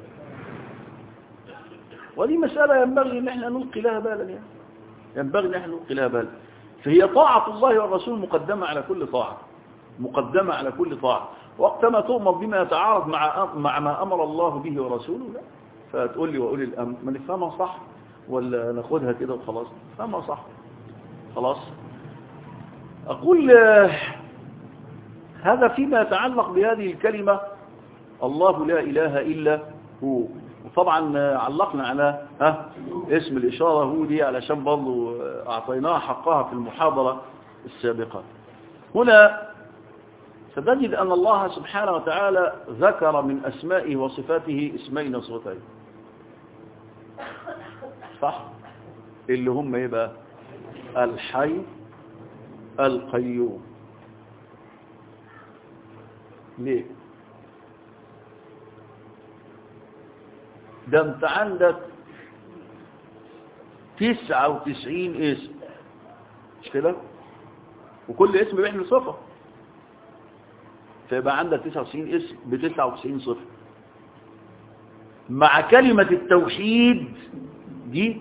ودي مسألة ينبغي أن احنا نلقي لها بالا يعني ينبغي أن احنا نلقي لها بالا فهي طاعة الله والرسول مقدمة على كل طاعة مقدمة على كل طاعة وقتما تؤمر بما يتعارض مع مع ما أمر الله به ورسوله لا فتقول لي وأقول الأمر ما نفهمها صح ولا ناخدها كده وخلاص نفهمها صح خلاص أقول هذا فيما يتعلق بهذه الكلمة الله لا إله إلا هو وطبعا علقنا على ها اسم الإشارة هو دي علشان برضه أعطيناها حقها في المحاضرة السابقة هنا ستجد أن الله سبحانه وتعالى ذكر من أسمائه وصفاته اسمين وصفتين صح اللي هم ايه بقى الحي القيوم ليه ده انت عندك تسعة وتسعين اسم مش كده وكل اسم بيحمل صفة فيبقى عندك تسعة وتسعين اسم بتسعة وتسعين صفة مع كلمة التوحيد دي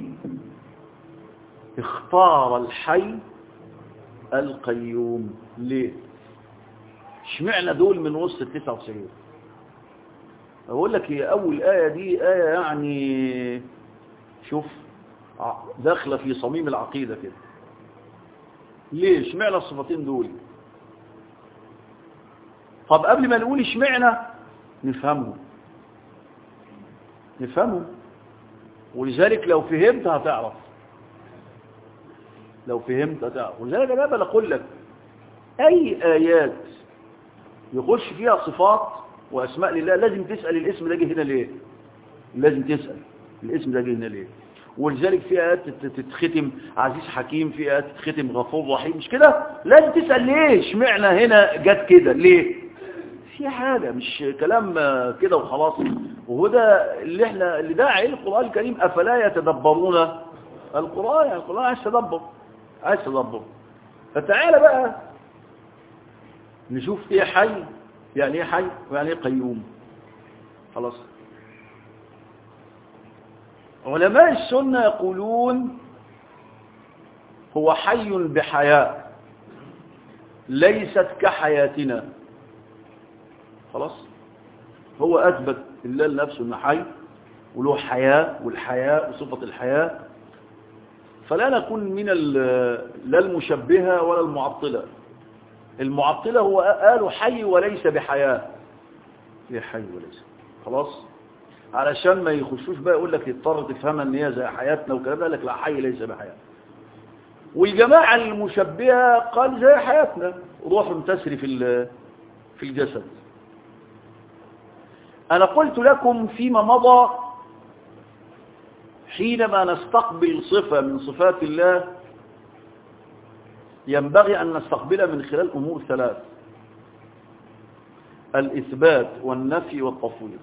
اختار الحي القيوم ليه اشمعنى دول من وسط التسعة وتسعين اقول لك هي اول آية دي آية يعني شوف داخلة في صميم العقيدة كده ليه اشمعنى الصفتين دول طب قبل ما نقول اشمعنى نفهمهم نفهمهم ولذلك لو فهمت هتعرف لو فهمت هتعرف ولذلك انا بقول لك اي ايات يخش فيها صفات واسماء لله لازم تسال الاسم ده جه هنا ليه لازم تسال الاسم ده جه هنا ليه ولذلك في ايات تتختم عزيز حكيم في ايات تتختم غفور رحيم مش كده لازم تسال ليه اشمعنى هنا جت كده ليه في حاجه مش كلام كده وخلاص وهو ده اللي احنا اللي داعي القران الكريم افلا يتدبرون القران يعني القران عايز تدبر عايز تدبر فتعالى بقى نشوف ايه حي يعني ايه حي ويعني ايه قيوم خلاص علماء السنة يقولون هو حي بحياة ليست كحياتنا خلاص هو أثبت الله لنفسه أنه حي وله حياة والحياة وصفة الحياة فلا نكون من لا المشبهة ولا المعطلة المعطلة هو قالوا حي وليس بحياة ايه حي وليس خلاص علشان ما يخشوش بقى يقول لك يضطر تفهمها ان هي زي حياتنا وكلام ده لك لا حي ليس بحياة والجماعة المشبهة قال زي حياتنا روح تسري في في الجسد أنا قلت لكم فيما مضى حينما نستقبل صفة من صفات الله ينبغي أن نستقبلها من خلال أمور ثلاث الإثبات والنفي والتفويض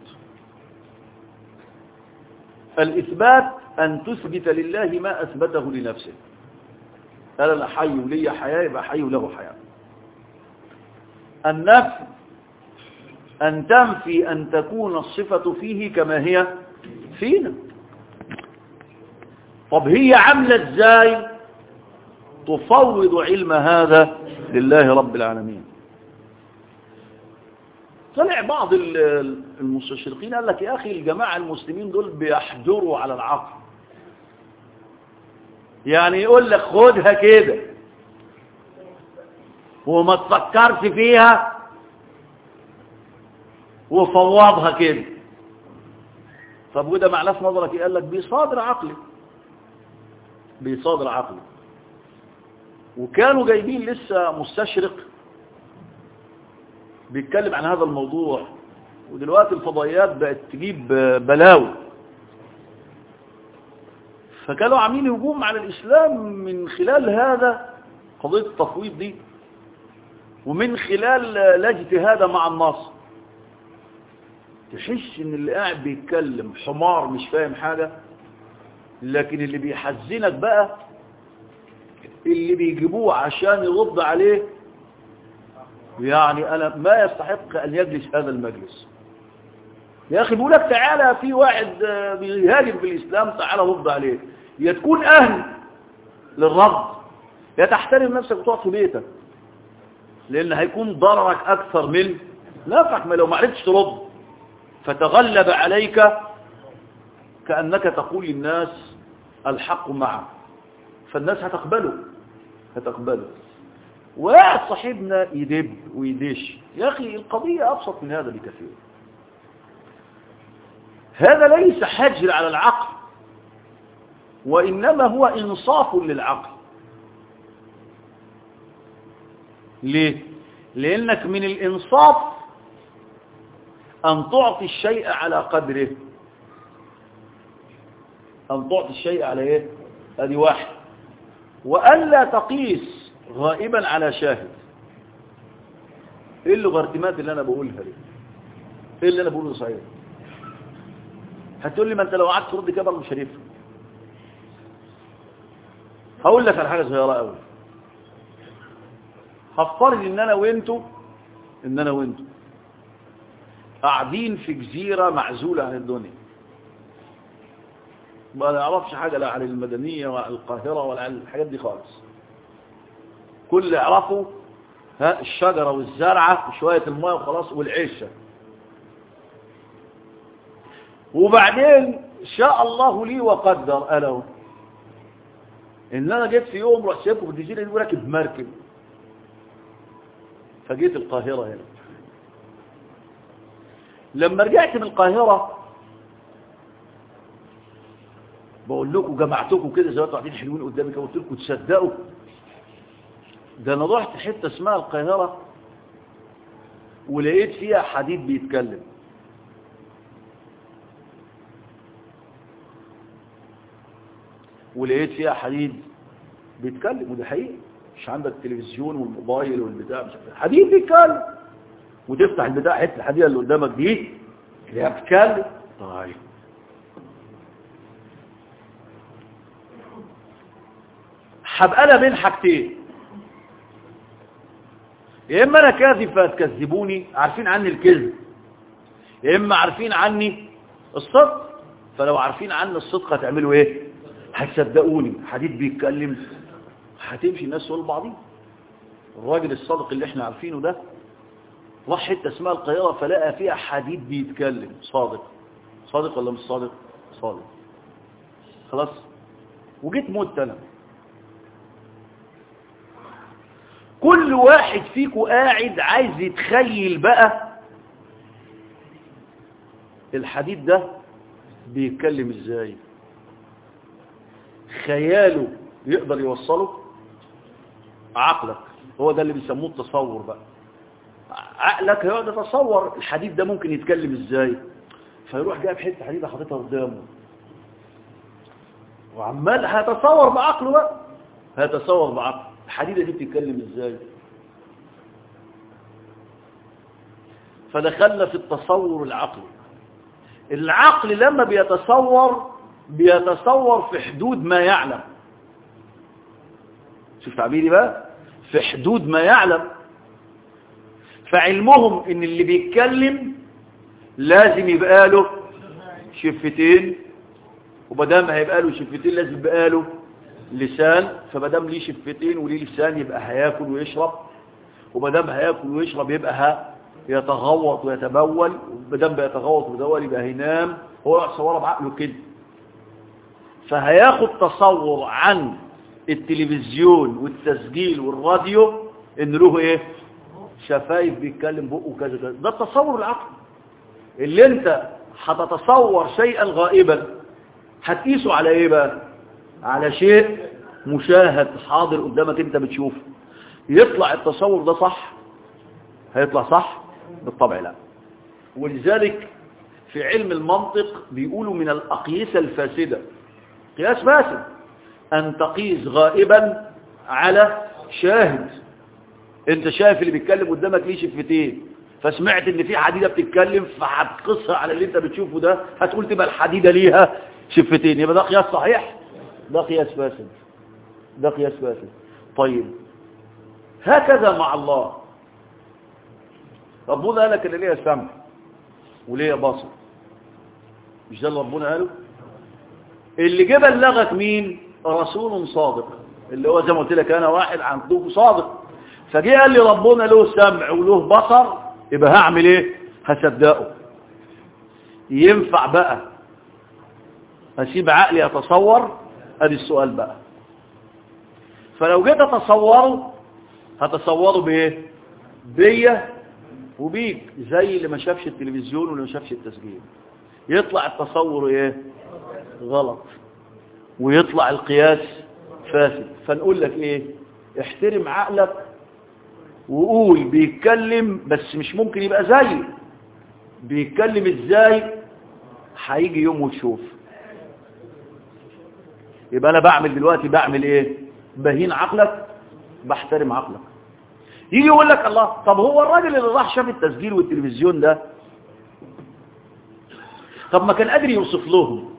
الإثبات أن تثبت لله ما أثبته لنفسه قال أنا حي لي حياة يبقى حي له حياة النفي أن تنفي أن تكون الصفة فيه كما هي فينا طب هي عاملة ازاي تفوض علم هذا لله رب العالمين طلع بعض المستشرقين قال لك يا أخي الجماعة المسلمين دول بيحجروا على العقل يعني يقول لك خدها كده وما تفكرش فيها وفوضها كده طب وده معناه في نظرك ايه قال لك بيصادر عقلي بيصادر عقلي وكانوا جايبين لسه مستشرق بيتكلم عن هذا الموضوع ودلوقتي الفضائيات بقت تجيب بلاوي فكانوا عاملين هجوم على الإسلام من خلال هذا قضية التفويض دي ومن خلال لا اجتهاد مع النص تحس ان اللي قاعد بيتكلم حمار مش فاهم حاجة لكن اللي بيحزنك بقى اللي بيجيبوه عشان يرد عليه يعني أنا ما يستحق أن يجلس هذا المجلس يا أخي بيقول لك تعالى في واحد بيهاجم في الإسلام تعالى رد عليه يا تكون أهل للرد يا تحترم نفسك وتقعد في بيتك لأن هيكون ضررك أكثر من نفعك ما لو ما عرفتش ترد فتغلب عليك كأنك تقول للناس الحق معه فالناس هتقبله هتقبله وقاعد صاحبنا يدب ويدش يا أخي القضية أبسط من هذا بكثير هذا ليس حجر على العقل وإنما هو إنصاف للعقل ليه؟ لأنك من الإنصاف أن تعطي الشيء على قدره أن تعطي الشيء على إيه؟ هذه واحد وألا تقيس غائبا على شاهد إيه اللغارتمات اللي أنا بقولها دي إيه اللي أنا بقوله صحيح هتقول لي ما أنت لو قعدت ترد كده مش هنفهم هقول لك على حاجة صغيرة قوي هفترض ان انا وانتو ان انا وانتو قاعدين في جزيرة معزولة عن الدنيا ما نعرفش حاجة لا عن المدنية ولا عن القاهرة ولا عن الحاجات دي خالص كل اللي يعرفوا ها الشجرة والزرعة وشوية الماء وخلاص والعيشة وبعدين شاء الله لي وقدر أنا ان انا جيت في يوم رحت سايبكم في الجزيرة دي وراكب مركب فجيت القاهرة هنا لما رجعت من القاهرة بقول لكم جمعتكم كده زي ما انتوا قاعدين حلوين قدامي كده قلت لكم تصدقوا ده انا رحت حته اسمها القاهرة ولقيت فيها حديد بيتكلم ولقيت فيها حديد بيتكلم وده حقيقي مش عندك تلفزيون والموبايل والبتاع مش عارف حديد بيتكلم وتفتح البتاع حته الحديده اللي قدامك دي اللي بتتكلم طيب هبقى انا بين حاجتين يا اما انا كاذب فهتكذبوني عارفين عني الكذب يا اما عارفين عني الصدق فلو عارفين عني الصدق هتعملوا ايه هتصدقوني حديد بيتكلم هتمشي الناس تقول بعضين الراجل الصادق اللي احنا عارفينه ده راح حته اسمها القاهره فلقى فيها حديد بيتكلم صادق صادق ولا مش صادق صادق خلاص وجيت مت انا كل واحد فيكم قاعد عايز يتخيل بقى الحديد ده بيتكلم ازاي خياله يقدر يوصله عقلك هو ده اللي بيسموه التصور بقى عقلك يقعد يتصور الحديد ده ممكن يتكلم ازاي فيروح جايب حته حديده حاططها قدامه وعمال هيتصور بعقله بقى هيتصور بعقله الحديده دي بتتكلم ازاي فدخلنا في التصور العقلي العقل لما بيتصور بيتصور في حدود ما يعلم شوف تعبيري بقى في حدود ما يعلم فعلمهم ان اللي بيتكلم لازم يبقى له شفتين وبدام هيبقى له شفتين لازم يبقى له لسان فبدام ليه شفتين وليه لسان يبقى هياكل ويشرب وبدام هياكل ويشرب يبقى ها يتغوط ويتبول وبدام بيتغوط ويتبول يبقى هينام هو يتصور بعقله كده فهياخد تصور عن التلفزيون والتسجيل والراديو ان له ايه شفايف بيتكلم بقه كذا كذا ده التصور العقلي اللي انت هتتصور شيئا غائبا هتقيسه على ايه بقى على شيء مشاهد حاضر قدامك انت بتشوفه يطلع التصور ده صح هيطلع صح بالطبع لا ولذلك في علم المنطق بيقولوا من الأقيسة الفاسدة قياس فاسد أن تقيس غائبا على شاهد انت شايف اللي بيتكلم قدامك ليه شفتين فسمعت ان في حديدة بتتكلم فهتقصها على اللي انت بتشوفه ده هتقول تبقى الحديدة ليها شفتين يبقى ده قياس صحيح ده قياس فاسد ده قياس فاسد طيب هكذا مع الله ربنا قال لك ان ليها سمع وليها بصر مش ده اللي ربنا قاله اللي جه بلغك مين رسول صادق اللي هو زي ما قلت لك انا واحد عندكم صادق فجه قال لي ربنا له سمع وله بصر يبقى هعمل ايه هصدقه ينفع بقى اسيب عقلي اتصور ادي السؤال بقى فلو جيت اتصوره هتصوره بايه بيا وبيك زي اللي ما شافش التلفزيون واللي ما شافش التسجيل يطلع التصور ايه غلط ويطلع القياس فاسد فنقول لك ايه احترم عقلك وقول بيتكلم بس مش ممكن يبقى زي بيتكلم ازاي هيجي يوم وتشوف يبقى انا بعمل دلوقتي بعمل ايه بهين عقلك بحترم عقلك يجي يقول لك الله طب هو الراجل اللي راح شاف التسجيل والتلفزيون ده طب ما كان قادر يوصف لهم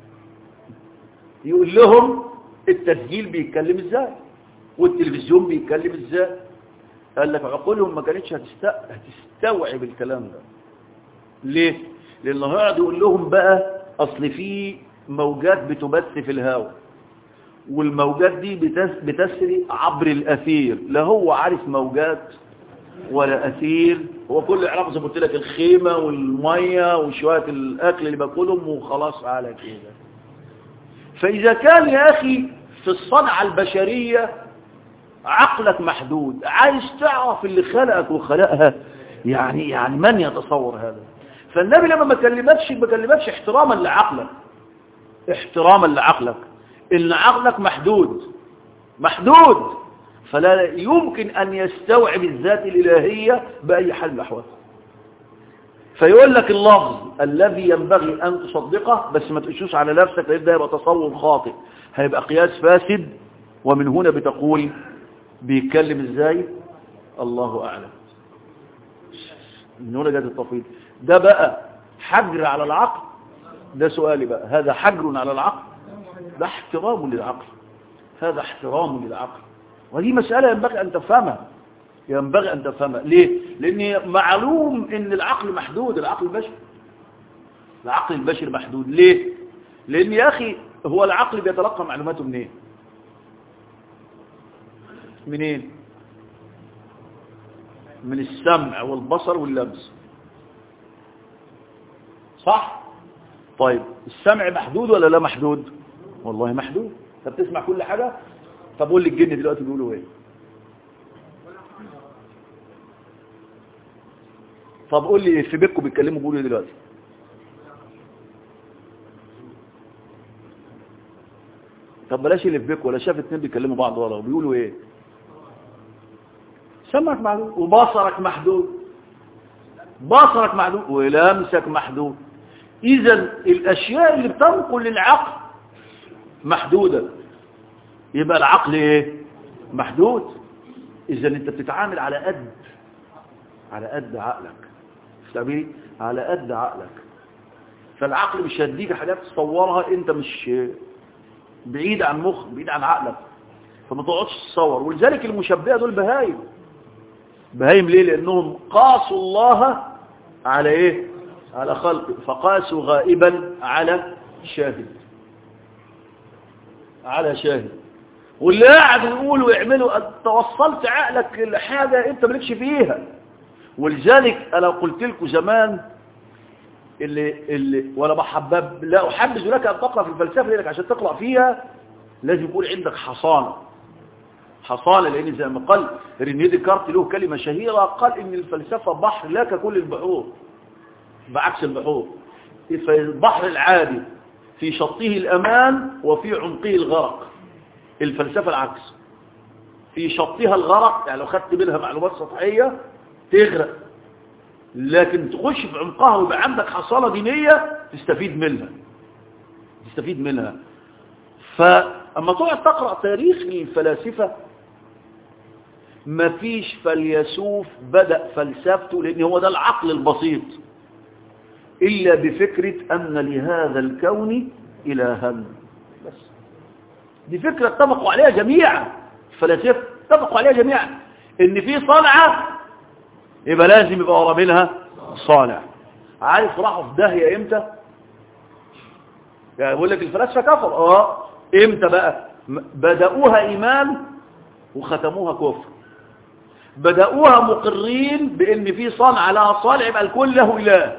يقول لهم التسجيل بيتكلم ازاي والتلفزيون بيتكلم ازاي قال لك عقولهم ما كانتش هتست... هتستوعب الكلام ده ليه لانه هيقعد يقول لهم بقى اصل في موجات بتبث في الهواء والموجات دي بتس... بتسري عبر الاثير لا هو عارف موجات ولا اثير هو كل اللي يعرفه زي ما قلت لك الخيمه والميه وشويه الاكل اللي باكلهم وخلاص على كده فاذا كان يا اخي في الصنعه البشريه عقلك محدود عايز تعرف اللي خلقك وخلقها يعني يعني من يتصور هذا فالنبي لما ما كلمكش ما كلمكش احتراما لعقلك احتراما لعقلك ان عقلك محدود محدود فلا يمكن ان يستوعب الذات الالهيه باي حال من الاحوال فيقول لك اللفظ الذي ينبغي ان تصدقه بس ما تقشوش على نفسك لان ده يبقى تصور خاطئ هيبقى قياس فاسد ومن هنا بتقول بيتكلم ازاي الله اعلم من هنا جت التفويض ده بقى حجر على العقل ده سؤالي بقى هذا حجر على العقل ده احترام للعقل هذا احترام للعقل ودي مسألة ينبغي أن تفهمها ينبغي أن تفهمها ليه؟ لأن معلوم أن العقل محدود العقل البشري العقل البشري محدود ليه؟ لأن يا أخي هو العقل بيتلقى معلوماته منين؟ منين؟ من السمع والبصر واللمس صح؟ طيب السمع محدود ولا لا محدود؟ والله محدود انت بتسمع كل حاجة طب قول لي الجن دلوقتي بيقولوا ايه طب قول لي في بيتكم بيتكلموا بيقولوا ايه دلوقتي طب بلاش اللي في بيتكم ولا شاف اتنين بيكلموا بعض ورا بيقولوا ايه سمعك محدود وبصرك محدود بصرك محدود ولمسك محدود اذا الاشياء اللي بتنقل للعقل محدودة يبقى العقل ايه محدود اذا انت بتتعامل على قد على قد عقلك تعبيري على قد عقلك فالعقل مش هيديك حاجات تصورها انت مش بعيد عن مخ بعيد عن عقلك فما تقعدش تصور ولذلك المشبهه دول بهايم بهايم ليه لانهم قاسوا الله على ايه على خلقه فقاسوا غائبا على شاهد على شاهد واللي قاعد يقولوا ويعملوا توصلت عقلك لحاجة انت مالكش فيها ولذلك انا قلت لكم زمان اللي اللي ولا بحبب لا احبذ لك ان تقرا في الفلسفه لانك عشان تقرا فيها لازم يكون عندك حصانه حصانه لان زي ما قال رينيه ديكارت له كلمه شهيره قال ان الفلسفه بحر لا ككل البحور بعكس البحور في البحر العادي في شطه الأمان وفي عمقه الغرق الفلسفة العكس في شطها الغرق يعني لو خدت منها معلومات سطحية تغرق لكن تخش في عمقها ويبقى عندك حصالة دينية تستفيد منها تستفيد منها فأما تقعد تقرأ تاريخ الفلاسفة مفيش فيلسوف بدأ فلسفته لأن هو ده العقل البسيط إلا بفكرة أن لهذا الكون إلها بس دي فكرة اتفقوا عليها جميعا الفلاسفة اتفقوا عليها جميعا إن في صنعة يبقى لازم يبقى ورا منها صالح عارف راحوا في داهية امتى يعني بقول لك الفلاسفة كفر اه امتى بقى بدأوها ايمان وختموها كفر بدأوها مقرين بان في صنع لها صالح يبقى الكل له اله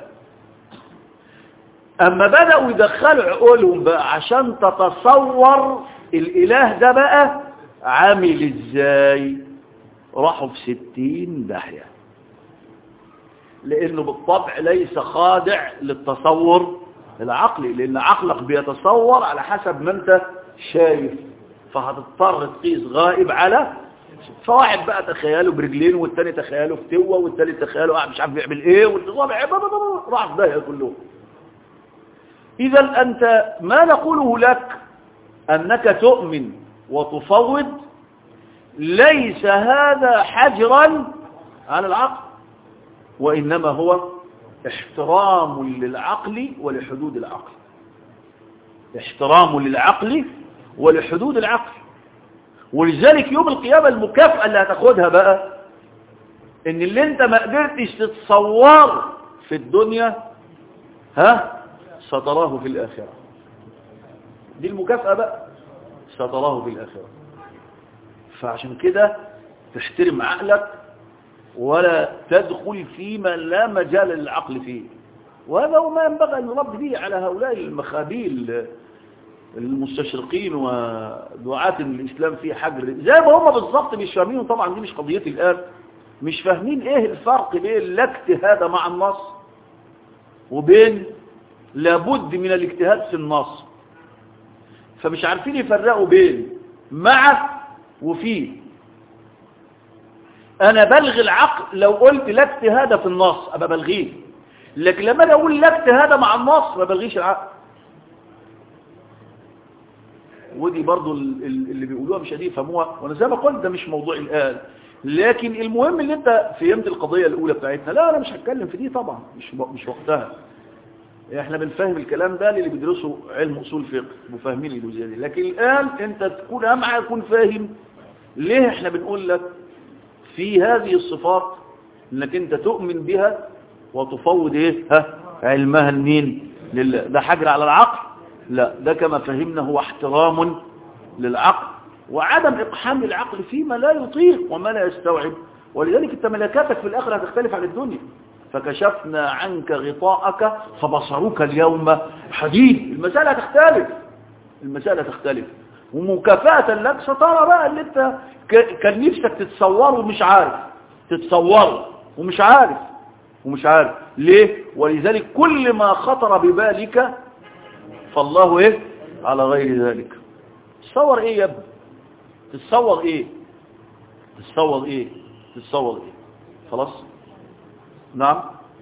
اما بدأوا يدخلوا عقولهم بقى عشان تتصور الاله ده بقى عامل ازاي راحوا في ستين داهية لانه بالطبع ليس خاضع للتصور العقلي لان عقلك بيتصور على حسب ما انت شايف فهتضطر تقيس غائب على فواحد بقى تخيله برجلين والتاني تخيله في توه والتاني تخيله مش عارف بيعمل ايه والصابع راح في داهيه كلهم اذا انت ما نقوله لك انك تؤمن وتفوض ليس هذا حجرا على العقل وإنما هو احترام للعقل ولحدود العقل احترام للعقل ولحدود العقل ولذلك يوم القيامة المكافأة اللي هتاخدها بقى ان اللي انت ما قدرتش تتصور في الدنيا ها ستراه في الآخرة دي المكافأة بقى ستراه في الآخرة فعشان كده تحترم عقلك ولا تدخل فيما لا مجال للعقل فيه وهذا هو ما ينبغي أن نرد به على هؤلاء المخابيل المستشرقين ودعاة الإسلام في حجر زي ما هم بالضبط مش فاهمين طبعا دي مش قضيتي الآن مش فاهمين ايه الفرق بين الاجتهاد مع النص وبين لابد من الاجتهاد في النص فمش عارفين يفرقوا بين مع وفيه انا بلغي العقل لو قلت لا اجتهاد في النص ابقى بلغيه لكن لما انا اقول لا اجتهاد مع النص ما بلغيش العقل ودي برضو اللي بيقولوها مش قادرين يفهموها وانا زي ما قلت ده مش موضوع الان لكن المهم ان انت فهمت القضيه الاولى بتاعتنا لا انا مش هتكلم في دي طبعا مش مش وقتها احنا بنفهم الكلام ده للي بيدرسوا علم اصول فقه وفاهمين الجزئيه دي لكن الان انت تكون اهم حاجه تكون فاهم ليه احنا بنقول لك في هذه الصفات انك انت تؤمن بها وتفوض ايه ها علمها لمين لله ده حجر على العقل لا ده كما فهمنا هو احترام للعقل وعدم اقحام العقل فيما لا يطيق وما لا يستوعب ولذلك انت ملكاتك في الاخره هتختلف عن الدنيا فكشفنا عنك غطاءك فبصرك اليوم حديد المسألة تختلف المسألة تختلف ومكافأة لك سترى بقى اللي انت كان نفسك تتصوره ومش عارف تتصوره ومش عارف ومش عارف ليه ولذلك كل ما خطر ببالك فالله ايه على غير ذلك تصور ايه يا ابني تتصور ايه تتصور ايه تتصور ايه خلاص نعم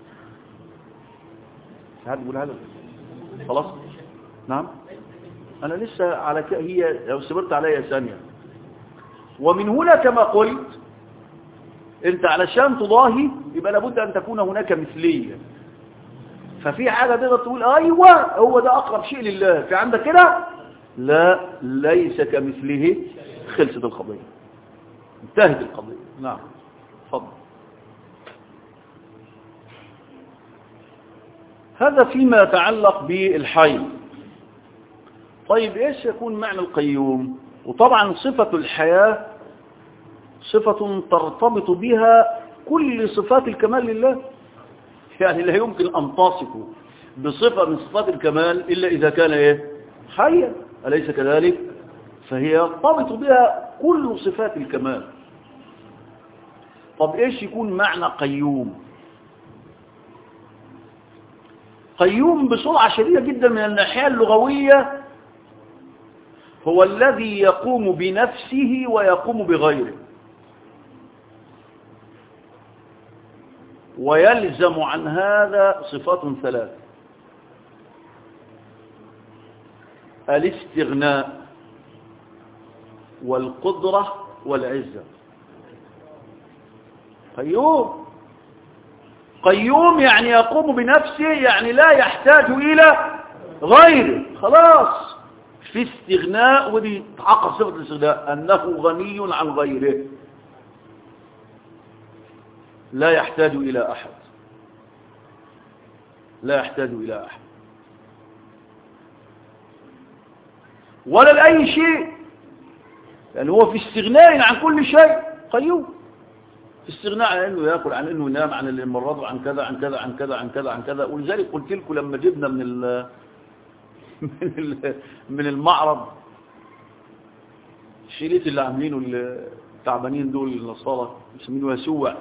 حد يقول هذا خلاص نعم انا لسه على ك... هي لو صبرت عليا ثانيه ومن هنا كما قلت انت علشان تضاهي يبقى لابد ان تكون هناك مثليه ففي حاجه تقدر تقول ايوه هو ده اقرب شيء لله في عندك كده لا ليس كمثله خلصت القضيه انتهت القضيه نعم اتفضل هذا فيما يتعلق بالحي طيب ايش يكون معنى القيوم وطبعا صفة الحياة صفة ترتبط بها كل صفات الكمال لله يعني لا يمكن أن تصفه بصفة من صفات الكمال إلا إذا كان إيه؟ حيا أليس كذلك فهي يرتبط بها كل صفات الكمال طب إيش يكون معنى قيوم قيوم بسرعة شديدة جدا من الناحية اللغوية هو الذي يقوم بنفسه ويقوم بغيره ويلزم عن هذا صفات ثلاث الاستغناء والقدرة والعزة قيوم قيوم يعني يقوم بنفسه يعني لا يحتاج إلى غيره خلاص في استغناء ودي تحقق صفة الاستغناء أنه غني عن غيره لا يحتاج إلى أحد لا يحتاج إلى أحد ولا لأي شيء يعني هو في استغناء عن كل شيء قيوم في استغناء عن انه ياكل عن انه ينام عن المرض عن كذا عن كذا عن كذا عن كذا عن كذا ولذلك قلت لكم لما جبنا من ال من ال من المعرض الشريط اللي عاملينه التعبانين دول النصارى مسمينه يسوع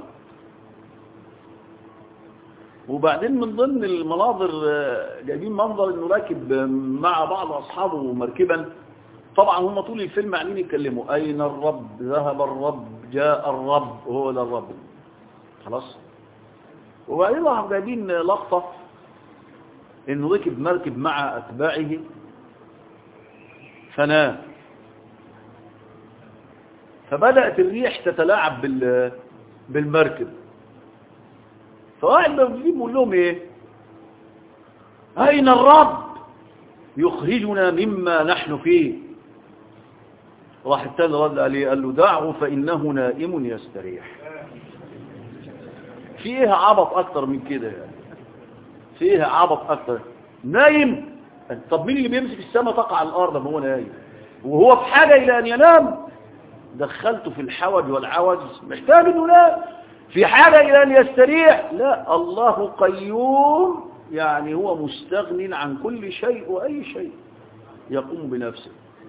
وبعدين من ضمن المناظر جايبين منظر انه راكب مع بعض اصحابه مركبا طبعا هم طول الفيلم قاعدين يتكلموا اين الرب ذهب الرب جاء الرب وهو ده الرب خلاص وبعدين راحوا جايبين لقطه انه ركب مركب مع اتباعه فنام فبدات الريح تتلاعب بال بالمركب فواحد من بيقول لهم ايه اين الرب يخرجنا مما نحن فيه راح التاني رد عليه قال له دعه فإنه نائم يستريح فيها عبط أكتر من كده يعني فيها عبط أكتر نايم طب مين اللي بيمسك السماء تقع على الأرض ما هو نايم وهو في حاجة إلى أن ينام دخلته في الحوج والعوج محتاج أنه لا في حاجة إلى أن يستريح لا الله قيوم يعني هو مستغن عن كل شيء وأي شيء يقوم بنفسه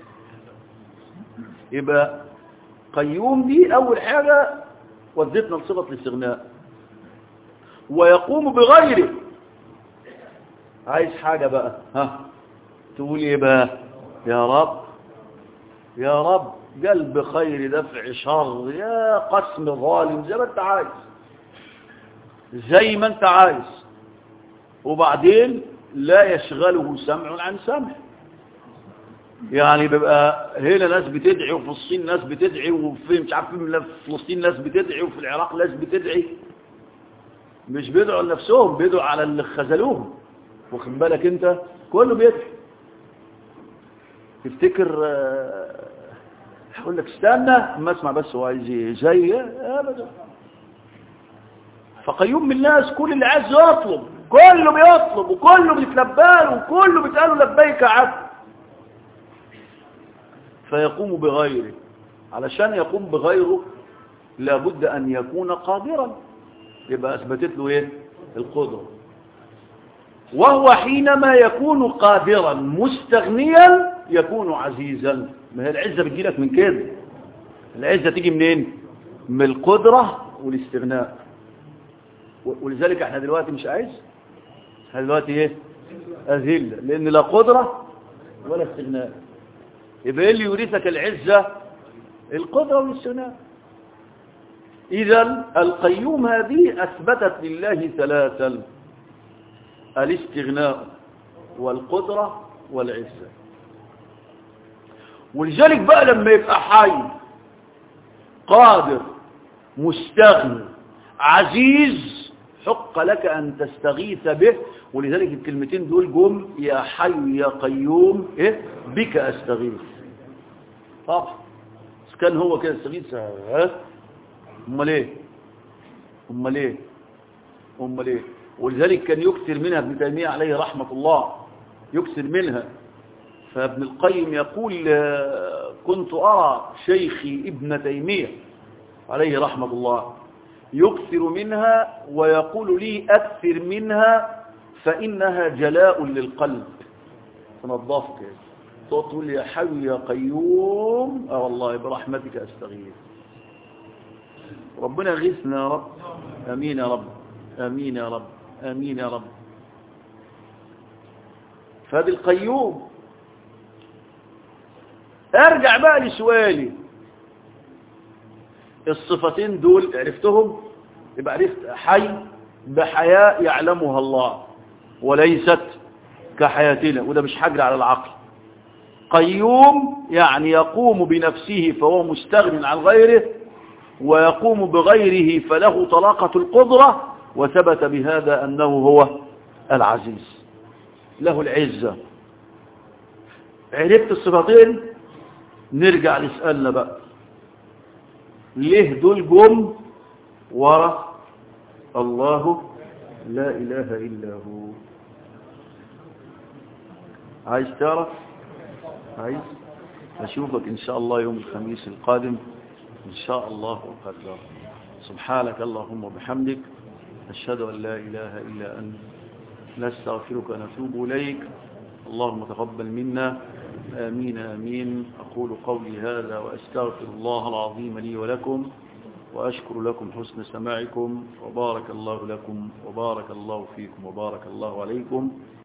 يبقى قيوم دي أول حاجة ودتنا لصفة الاستغناء ويقوم بغيره عايز حاجة بقى ها تقول ايه بقى يا رب يا رب قلب خير دفع شر يا قسم ظالم زي ما انت عايز زي ما انت عايز وبعدين لا يشغله سمع عن سمع يعني بيبقى هنا ناس بتدعي وفي الصين ناس بتدعي وفي مش عارف في فلسطين ناس بتدعي وفي العراق ناس بتدعي مش بيدعوا لنفسهم بيدعوا على اللي خذلوهم واخد بالك انت كله بيدعي تفتكر هقول لك استنى اما اسمع بس هو عايز ايه زي ابدا فقيوم من الناس كل اللي عايز يطلب كله بيطلب وكله بيتلبى وكله بيتقال له لبيك يا عبد فيقوم بغيره علشان يقوم بغيره لابد أن يكون قادرا يبقى أثبتت له إيه؟ القدرة وهو حينما يكون قادرا مستغنيا يكون عزيزا ما هي العزة بتجيلك من كده العزة تيجي منين من القدرة والاستغناء ولذلك احنا دلوقتي مش عايز احنا دلوقتي ايه أذلة لأن لا قدرة ولا استغناء يبقى اللي يورثك العزة القدرة والاستغناء إذا القيوم هذه أثبتت لله ثلاثا الاستغناء والقدرة والعزة ولذلك بقى لما يبقى حي قادر مستغني عزيز حق لك أن تستغيث به ولذلك الكلمتين دول جم يا حي يا قيوم إيه بك أستغيث طبعا كان هو كده استغيث ها امال ايه امال ايه امال ايه ولذلك كان يكثر منها ابن تيميه عليه رحمه الله يكثر منها فابن القيم يقول كنت ارى شيخي ابن تيميه عليه رحمه الله يكثر منها ويقول لي اكثر منها فانها جلاء للقلب تنظفك تقول يا حي يا قيوم اه والله برحمتك استغيث ربنا يغيثنا يا رب امين يا رب امين يا رب امين يا رب فهذا القيوم ارجع بقى لسؤالي الصفتين دول عرفتهم يبقى عرفت حي بحياة يعلمها الله وليست كحياتنا وده مش حجر على العقل قيوم يعني يقوم بنفسه فهو مستغن عن غيره ويقوم بغيره فله طلاقة القدرة وثبت بهذا أنه هو العزيز له العزة عرفت الصفتين نرجع نسألنا بقى ليه دول جم ورا الله لا إله إلا هو عايز تعرف عايز أشوفك إن شاء الله يوم الخميس القادم إن شاء الله وقدر سبحانك اللهم وبحمدك أشهد أن لا إله إلا أنت نستغفرك ونتوب إليك اللهم تقبل منا آمين آمين أقول قولي هذا وأستغفر الله العظيم لي ولكم وأشكر لكم حسن سماعكم وبارك الله لكم وبارك الله فيكم وبارك الله عليكم